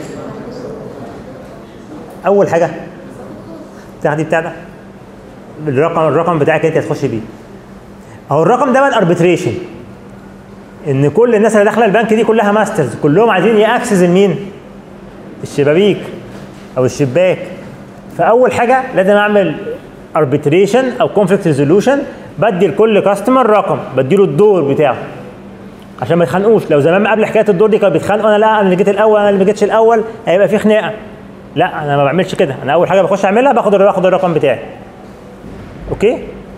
اول حاجه تاخدي بتاع ده الرقم الرقم بتاعك انت هتخشي بيه اهو الرقم ده بقى الاربتريشن ان كل الناس اللي داخله البنك دي كلها ماسترز كلهم عايزين ياكسس المين الشبابيك او الشباك فاول حاجه لازم اعمل اربتريشن او كونفليكت ريزولوشن بدي لكل كاستمر رقم بدي له الدور بتاعه عشان ما يتخانقوش لو زمان قبل حكايه الدور دي كانوا بيتخانقوا انا لا انا اللي جيت الاول انا اللي ما جيتش الاول هيبقى في خناقه لا انا ما بعملش كده انا اول حاجه بخش اعملها باخد باخد الرقم بتاعي اوكي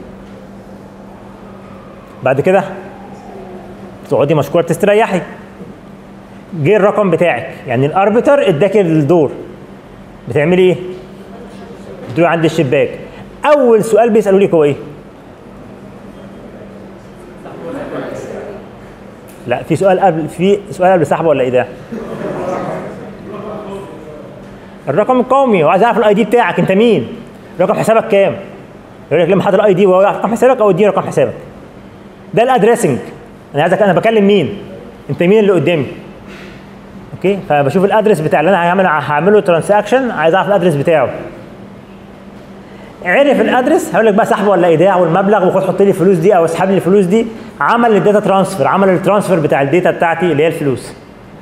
بعد كده تقعدي مشكوره تستريحي جه الرقم بتاعك يعني الاربتر اداك الدور بتعملي ايه؟ بتروحي عند الشباك اول سؤال بيسالوا لك هو ايه؟ لا في سؤال قبل في سؤال قبل سحبه ولا ايه ده؟ الرقم القومي هو عايز يعرف الاي دي بتاعك انت مين؟ رقم حسابك كام؟ يقول لك لما حضر الاي دي وهو يعرف رقم حسابك او اديني رقم حسابك ده الادريسنج انا عايزك انا بكلم مين؟ انت مين اللي قدامي؟ اوكي فبشوف الادرس بتاع اللي انا هعمل هعمله ترانزاكشن عايز اعرف الادرس بتاعه عرف الادرس هقول لك بقى سحب ولا ايداع والمبلغ وخد حط لي الفلوس دي او اسحب لي الفلوس دي عمل الداتا ترانسفير عمل الترانسفير بتاع الداتا بتاعتي اللي هي الفلوس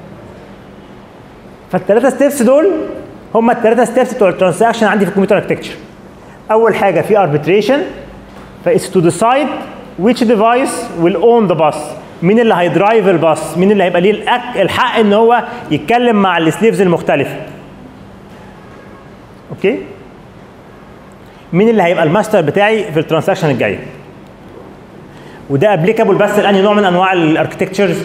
فالثلاثه ستيبس دول هم الثلاثه ستيبس بتوع الترانزاكشن عندي في الكمبيوتر اركتكتشر اول حاجه في arbitration فايتس تو ديسايد which device will own the bus مين اللي هيدرايف الباص مين اللي هيبقى ليه الأك- الحق ان هو يتكلم مع السليفز المختلفه اوكي مين اللي هيبقى الماستر بتاعي في الترانزاكشن الجايه وده ابليكابل بس لاني نوع من انواع الاركتكتشرز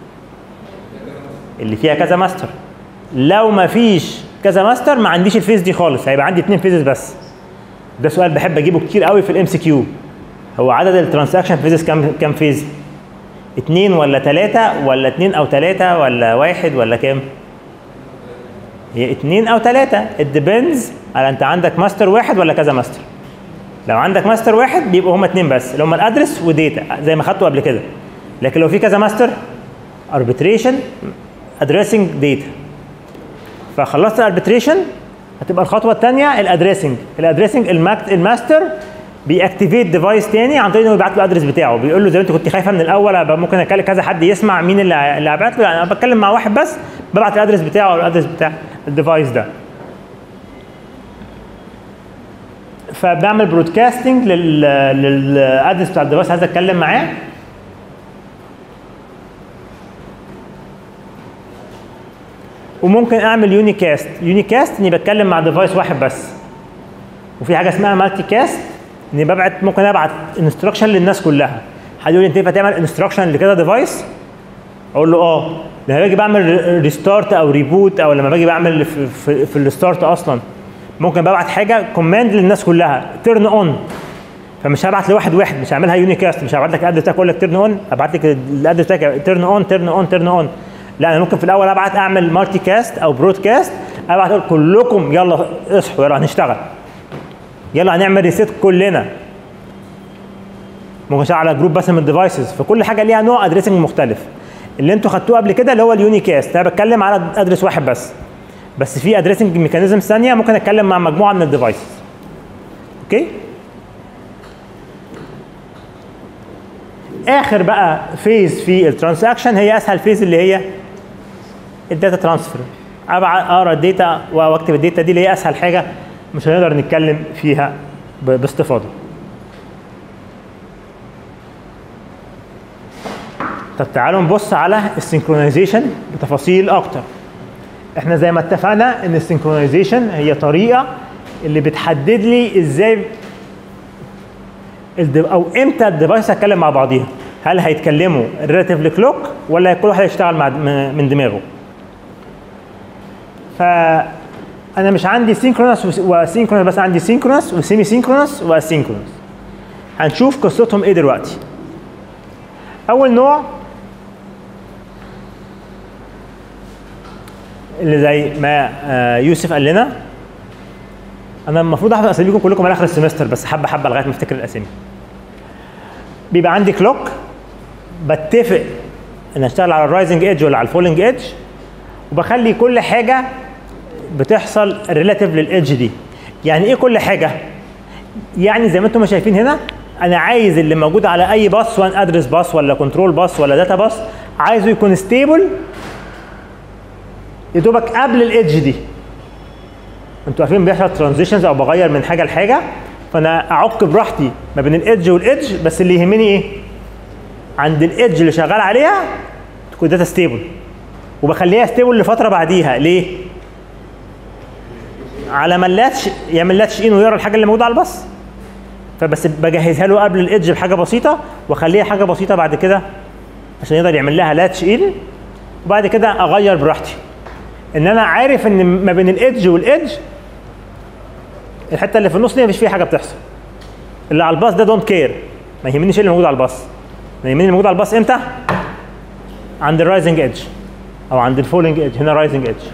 اللي فيها كذا ماستر لو ما فيش كذا ماستر ما عنديش الفيز دي خالص هيبقى عندي اتنين فيزز بس ده سؤال بحب اجيبه كتير قوي في الام سي كيو هو عدد الترانزاكشن فيزز كام كام فيز اتنين ولا تلاتة ولا اتنين او تلاتة ولا واحد ولا كام هي اتنين او تلاتة it depends على انت عندك ماستر واحد ولا كذا ماستر لو عندك ماستر واحد بيبقوا هما اتنين بس اللي هما الادرس وديتا زي ما خدته قبل كده لكن لو في كذا ماستر arbitration addressing data فخلصت الاربتريشن هتبقى الخطوه الثانيه الادريسنج الادريسنج الماستر بيأكتيفيت ديفايس تاني عن طريق انه يبعت له الادرس بتاعه بيقول له زي ما انت كنت خايفه من الاول أبقى ممكن اكلم كذا حد يسمع مين اللي اللي هبعت له لا، انا بتكلم مع واحد بس ببعت الادرس بتاعه او الادرس بتاع الديفايس ده فبعمل برودكاستنج لل للادرس بتاع الديفايس عايز اتكلم معاه وممكن اعمل يونيكاست يونيكاست اني بتكلم مع ديفايس واحد بس وفي حاجه اسمها مالتي كاست اني ببعت ممكن ابعت انستراكشن للناس كلها حد يقول لي انت ينفع تعمل انستراكشن لكذا ديفايس اقول له اه لما باجي بعمل ريستارت او ريبوت او لما باجي بعمل في, في, في الستارت اصلا ممكن ببعت حاجه كوماند للناس كلها تيرن اون فمش هبعت لواحد واحد مش هعملها يونيكاست مش هبعت لك الادرس بتاعك اقول لك تيرن اون ابعت لك الادرس بتاعك تيرن اون تيرن اون تيرن اون لا انا ممكن في الاول ابعت اعمل مالتي كاست او برودكاست ابعت اقول كلكم يلا اصحوا يلا هنشتغل يلا هنعمل ريسيت كلنا ممكن اشتغل على جروب بس من الديفايسز فكل حاجه ليها نوع ادريسنج مختلف اللي انتوا خدتوه قبل كده اللي هو اليونيكاست انا بتكلم على ادرس واحد بس بس في ادريسنج ميكانيزم ثانيه ممكن اتكلم مع مجموعه من الديفايسز اوكي اخر بقى فيز في الترانزاكشن هي اسهل فيز اللي هي الداتا ترانسفير ابعت اقرا الداتا واكتب الداتا دي اللي هي اسهل حاجه مش هنقدر نتكلم فيها ب- باستفاضه طب تعالوا نبص على السنكرونايزيشن بتفاصيل اكتر احنا زي ما اتفقنا ان السنكرونايزيشن هي طريقه اللي بتحدد لي ازاي الد- او امتى الديفايس هتكلم مع بعضيها هل هيتكلموا ريلاتيفلي كلوك ولا كل واحد هيشتغل مع من من دماغه فانا مش عندي سينكرونس وسينكرونس بس عندي سينكرونس وسيمي سينكرونس واسينكرونس هنشوف قصتهم ايه دلوقتي اول نوع اللي زي ما آه، يوسف قال لنا انا المفروض احفظ اساميكم كلكم على اخر السمستر بس حبه حبه لغايه ما افتكر الاسامي بيبقى عندي كلوك بتفق ان اشتغل على الرايزنج ايدج ولا على الفولنج ايدج وبخلي كل حاجه بتحصل ريلاتيف للايدج دي يعني ايه كل حاجه يعني زي ما انتم شايفين هنا انا عايز اللي موجود على اي باص سواء ادرس باص ولا كنترول باص ولا داتا باص عايزه يكون ستيبل يا دوبك قبل الايدج دي انتوا عارفين بيحصل ترانزيشنز او بغير من حاجه لحاجه فانا اعك براحتي ما بين الايدج والايدج بس اللي يهمني ايه عند الايدج اللي شغال عليها تكون داتا ستيبل وبخليها ستيبل لفتره بعديها ليه على ما اللاتش يعمل لاتش ان ويقرا الحاجه اللي موجوده على الباص فبس بجهزها له قبل الايدج بحاجه بسيطه واخليها حاجه بسيطه بعد كده عشان يقدر يعمل لها لاتش ان وبعد كده اغير براحتي ان انا عارف ان ما بين الايدج والايدج الحته اللي في النص دي مفيش فيها حاجه بتحصل اللي على الباص ده دونت كير ما يهمنيش ايه اللي موجود على الباص ما يهمني اللي موجود على الباص امتى عند الرايزنج ايدج او عند الفولينج ايدج هنا رايزنج ايدج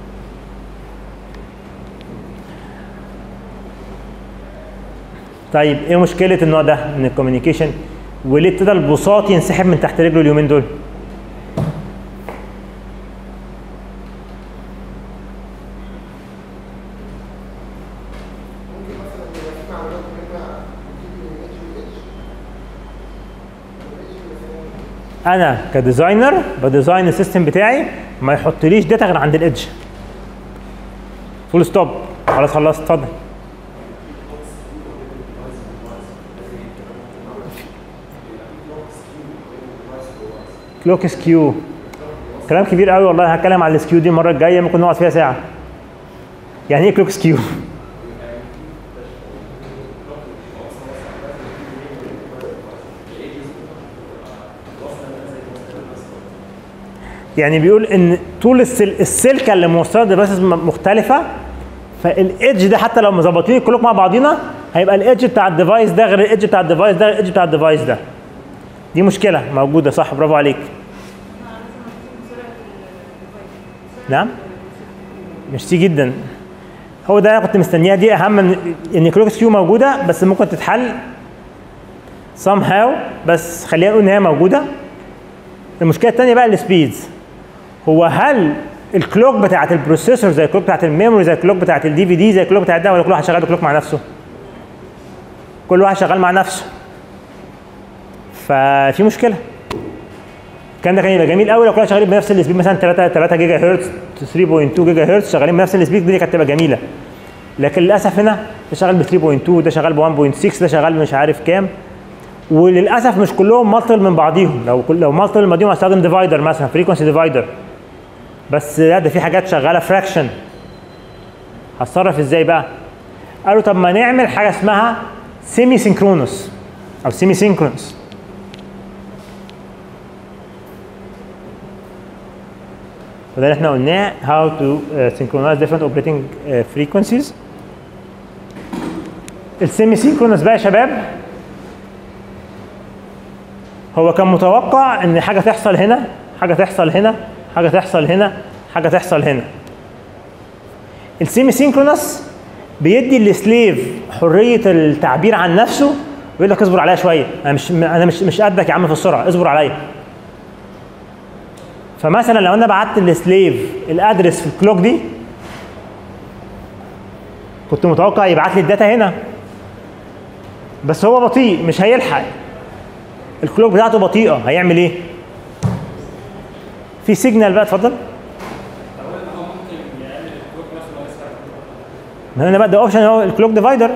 طيب ايه مشكله النوع ده من الكوميونيكيشن وليه ابتدى البساط ينسحب من تحت رجله اليومين دول انا كديزاينر بديزاين السيستم بتاعي ما يحطليش داتا غير عند الايدج فول ستوب خلاص خلصت اتفضل كلوك سكيو كلام كبير قوي والله هتكلم على السكيو دي المره الجايه ممكن نقعد فيها ساعه يعني ايه كلوك سكيو يعني بيقول ان طول السل... السلكه اللي موصله ديفايسز مختلفه فالايدج ده حتى لو مظبطين الكلوك مع بعضينا هيبقى الايدج بتاع الديفايس ده غير الايدج بتاع الديفايس ده غير الايدج بتاع الديفايس ده دي مشكله موجوده صح برافو عليك نعم ميرسي جدا هو ده أنا كنت مستنيها دي اهم من ان كلوك سكيو موجوده بس ممكن تتحل somehow بس خلينا نقول ان هي موجوده المشكله الثانيه بقى السبيدز هو هل الكلوك بتاعت البروسيسور زي الكلوك بتاعت الميموري زي الكلوك بتاعت الدي في دي زي الكلوك بتاعت ده ولا كل واحد شغال بكلوك مع نفسه كل واحد شغال مع نفسه ففي مشكله الكلام ده كان يبقى جميل قوي لو كنا شغالين بنفس السبيد مثلا 3 3 جيجا هرتز 3.2 جيجا هرتز شغالين بنفس السبيد الدنيا كانت تبقى جميله لكن للاسف هنا ده شغال ب 3.2 ده شغال ب 1.6 ده شغال مش عارف كام وللاسف مش كلهم مالتل من بعضيهم لو كل لو مالتل من بعضيهم هستخدم ديفايدر مثلا فريكونسي ديفايدر بس لا ده في حاجات شغاله فراكشن هتصرف ازاي بقى؟ قالوا طب ما نعمل حاجه اسمها سيمي سينكرونس او سيمي سينكرونس وده اللي احنا قلناه how to uh, synchronize different operating uh, frequencies السيمي سينكرونس بقى يا شباب هو كان متوقع ان حاجه تحصل هنا حاجه تحصل هنا حاجه تحصل هنا حاجه تحصل هنا السيمي سينكرونس بيدي السليف حريه التعبير عن نفسه ويقول لك اصبر عليا شويه انا مش انا مش مش قدك يا عم في السرعه اصبر عليا فمثلا لو انا بعت للسليف الادرس في الكلوك دي كنت متوقع يبعت لي الداتا هنا بس هو بطيء مش هيلحق الكلوك بتاعته بطيئه هيعمل ايه؟ في سيجنال بقى اتفضل ما هنا بقى ده اوبشن هو الكلوك ديفايدر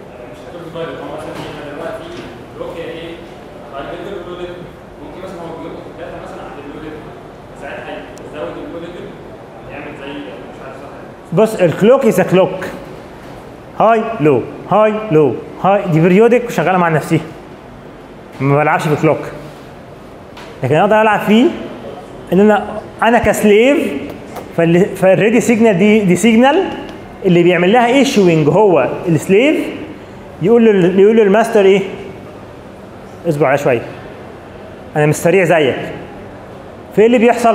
ممكن مثلا هو بيلقط الداتا مثلا عند اللودر ساعتها يزود اللودر يعمل زي مش عارف صح بص الكلوك از كلوك هاي لو هاي لو هاي دي بريودك وشغاله مع نفسها ما بلعبش بكلوك لكن اقدر العب فيه ان انا انا كسليف فالريدي سيجنال دي دي سيجنال اللي بيعمل لها ايشوينج هو السليف يقول له يقول له الماستر ايه؟ اصبر عليا شويه انا مش سريع زيك فايه اللي بيحصل؟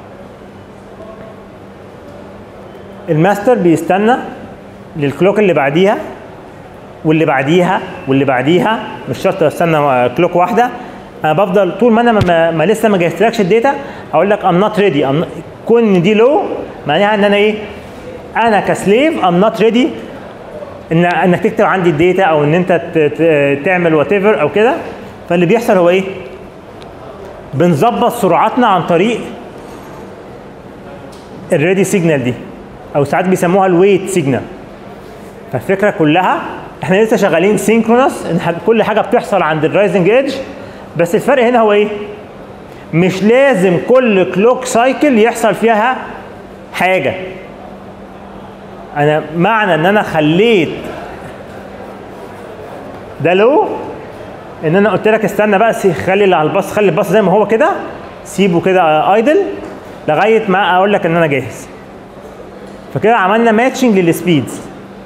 الماستر بيستنى للكلوك اللي بعديها واللي بعديها واللي بعديها مش شرط استنى كلوك واحده انا بفضل طول ما انا ما, ما لسه ما جهزتلكش الداتا اقول لك ام نوت ريدي كون إن دي لو معناها ان انا ايه انا كسليف ام نوت ريدي ان انك تكتب عندي الداتا او ان انت ت- ت- تعمل وات ايفر او كده فاللي بيحصل هو ايه بنظبط سرعتنا عن طريق الريدي سيجنال دي او ساعات بيسموها الويت سيجنال فالفكره كلها احنا لسه شغالين سينكرونس ان حاجة- كل حاجه بتحصل عند الرايزنج ايدج بس الفرق هنا هو ايه مش لازم كل كلوك سايكل يحصل فيها حاجه انا معنى ان انا خليت ده لو ان انا قلت لك استنى بقى سي- خلي اللي على الباص خلي الباص زي ما هو كده سيبه كده ايدل لغايه ما اقول لك ان انا جاهز فكده عملنا ماتشنج للسبيدز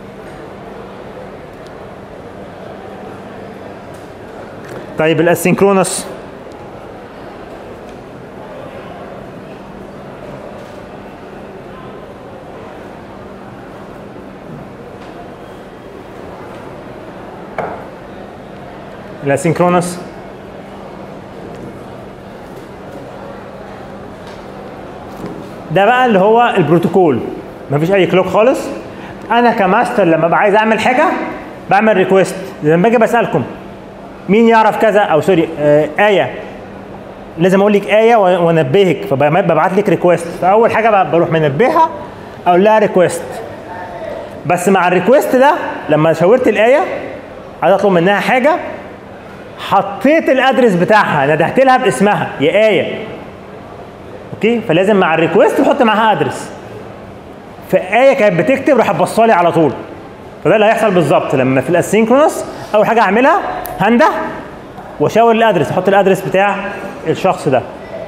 طيب الاسynchronous الاسynchronous ده بقى اللي هو البروتوكول مفيش اي كلوك خالص انا كماستر لما ببقى عايز اعمل حاجه بعمل ريكويست لما باجي بسالكم مين يعرف كذا او سوري آه ايه لازم اقول لك ايه و- وانبهك فببعت لك ريكويست فاول حاجه ب- بروح منبهها اقول لها ريكويست بس مع الريكويست ده لما شاورت الايه عايز اطلب منها حاجه حطيت الادرس بتاعها ندهت لها باسمها يا ايه اوكي فلازم مع الريكويست تحط معاها ادرس فآية كانت بتكتب راح بصالي على طول فده اللي هيحصل بالظبط لما في الاسينكرونس اول حاجه اعملها هنده واشاور الادرس احط الادرس بتاع الشخص ده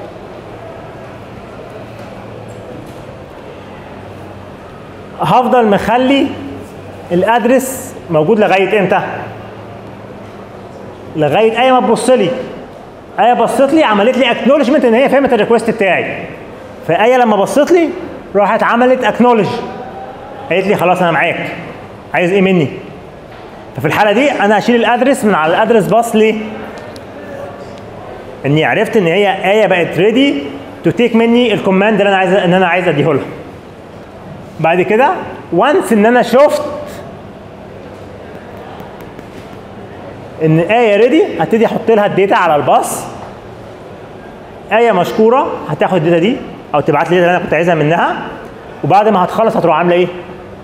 هفضل مخلي الادرس موجود لغايه امتى لغايه ايه ما تبص لي ايه بصت لي عملت لي اكنولجمنت ان هي فهمت الريكوست بتاعي فايه لما بصت لي راحت عملت اكنولج قالت لي خلاص انا معاك عايز ايه مني ففي الحاله دي انا اشيل الادرس من على الادرس باص ليه اني عرفت ان هي ايه بقت ريدي تو تيك مني الكوماند اللي انا عايز ان انا عايز اديه لها بعد كده وانس ان انا شفت ان ايه ريدي هبتدي احط لها الداتا على الباص ايه مشكوره هتاخد الداتا دي او تبعت لي الداتا اللي انا كنت عايزها منها وبعد ما هتخلص هتروح عامله ايه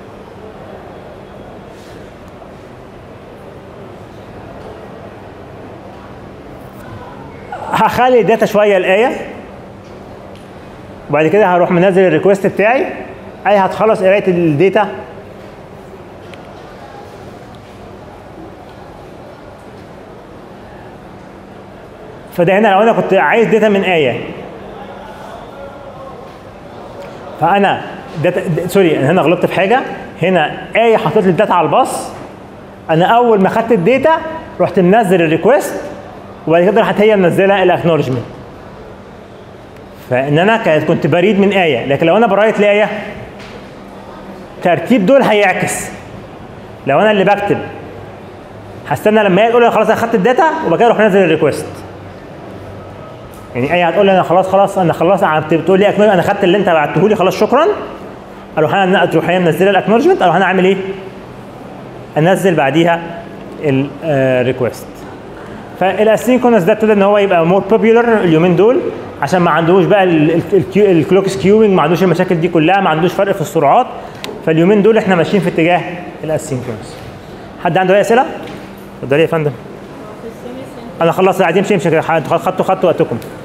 هخلي الداتا شويه الايه وبعد كده هروح منزل الريكوست بتاعي اي هتخلص قرايه الداتا فده هنا لو انا كنت عايز داتا من ايه فانا داتا د- سوري انا هنا غلطت في حاجه هنا ايه حطيت لي الداتا على الباص انا اول ما خدت الداتا رحت منزل الريكوست وبعد كده راحت هي منزله الاكنولجمنت فان انا كانت كنت بريد من ايه لكن لو انا برايت لايه ترتيب دول هيعكس لو انا اللي بكتب هستنى لما هي تقول لي خلاص انا خدت الداتا وبعد كده اروح منزل الريكوست يعني ايه هتقول لي انا خلاص خلاص انا خلاص عملت- بتقول لي acknowledge، انا خدت اللي انت بعته لي خلاص شكرا اروح انا تروح هي منزله الاكنولجمنت اروح انا اعمل ايه؟ انزل بعديها الريكوست فالاسينكرونس ده ابتدى ان هو يبقى مور بوبيولر اليومين دول عشان ما عندوش بقى الكلوك سكيوينج ما عندوش المشاكل دي كلها ما عندوش فرق في السرعات فاليومين دول احنا ماشيين في اتجاه الاسينكرونس حد عنده اي اسئله؟ اتفضلي يا فندم انا خلصت عايزين امشي امشي كده خدتوا خدتوا وقتكم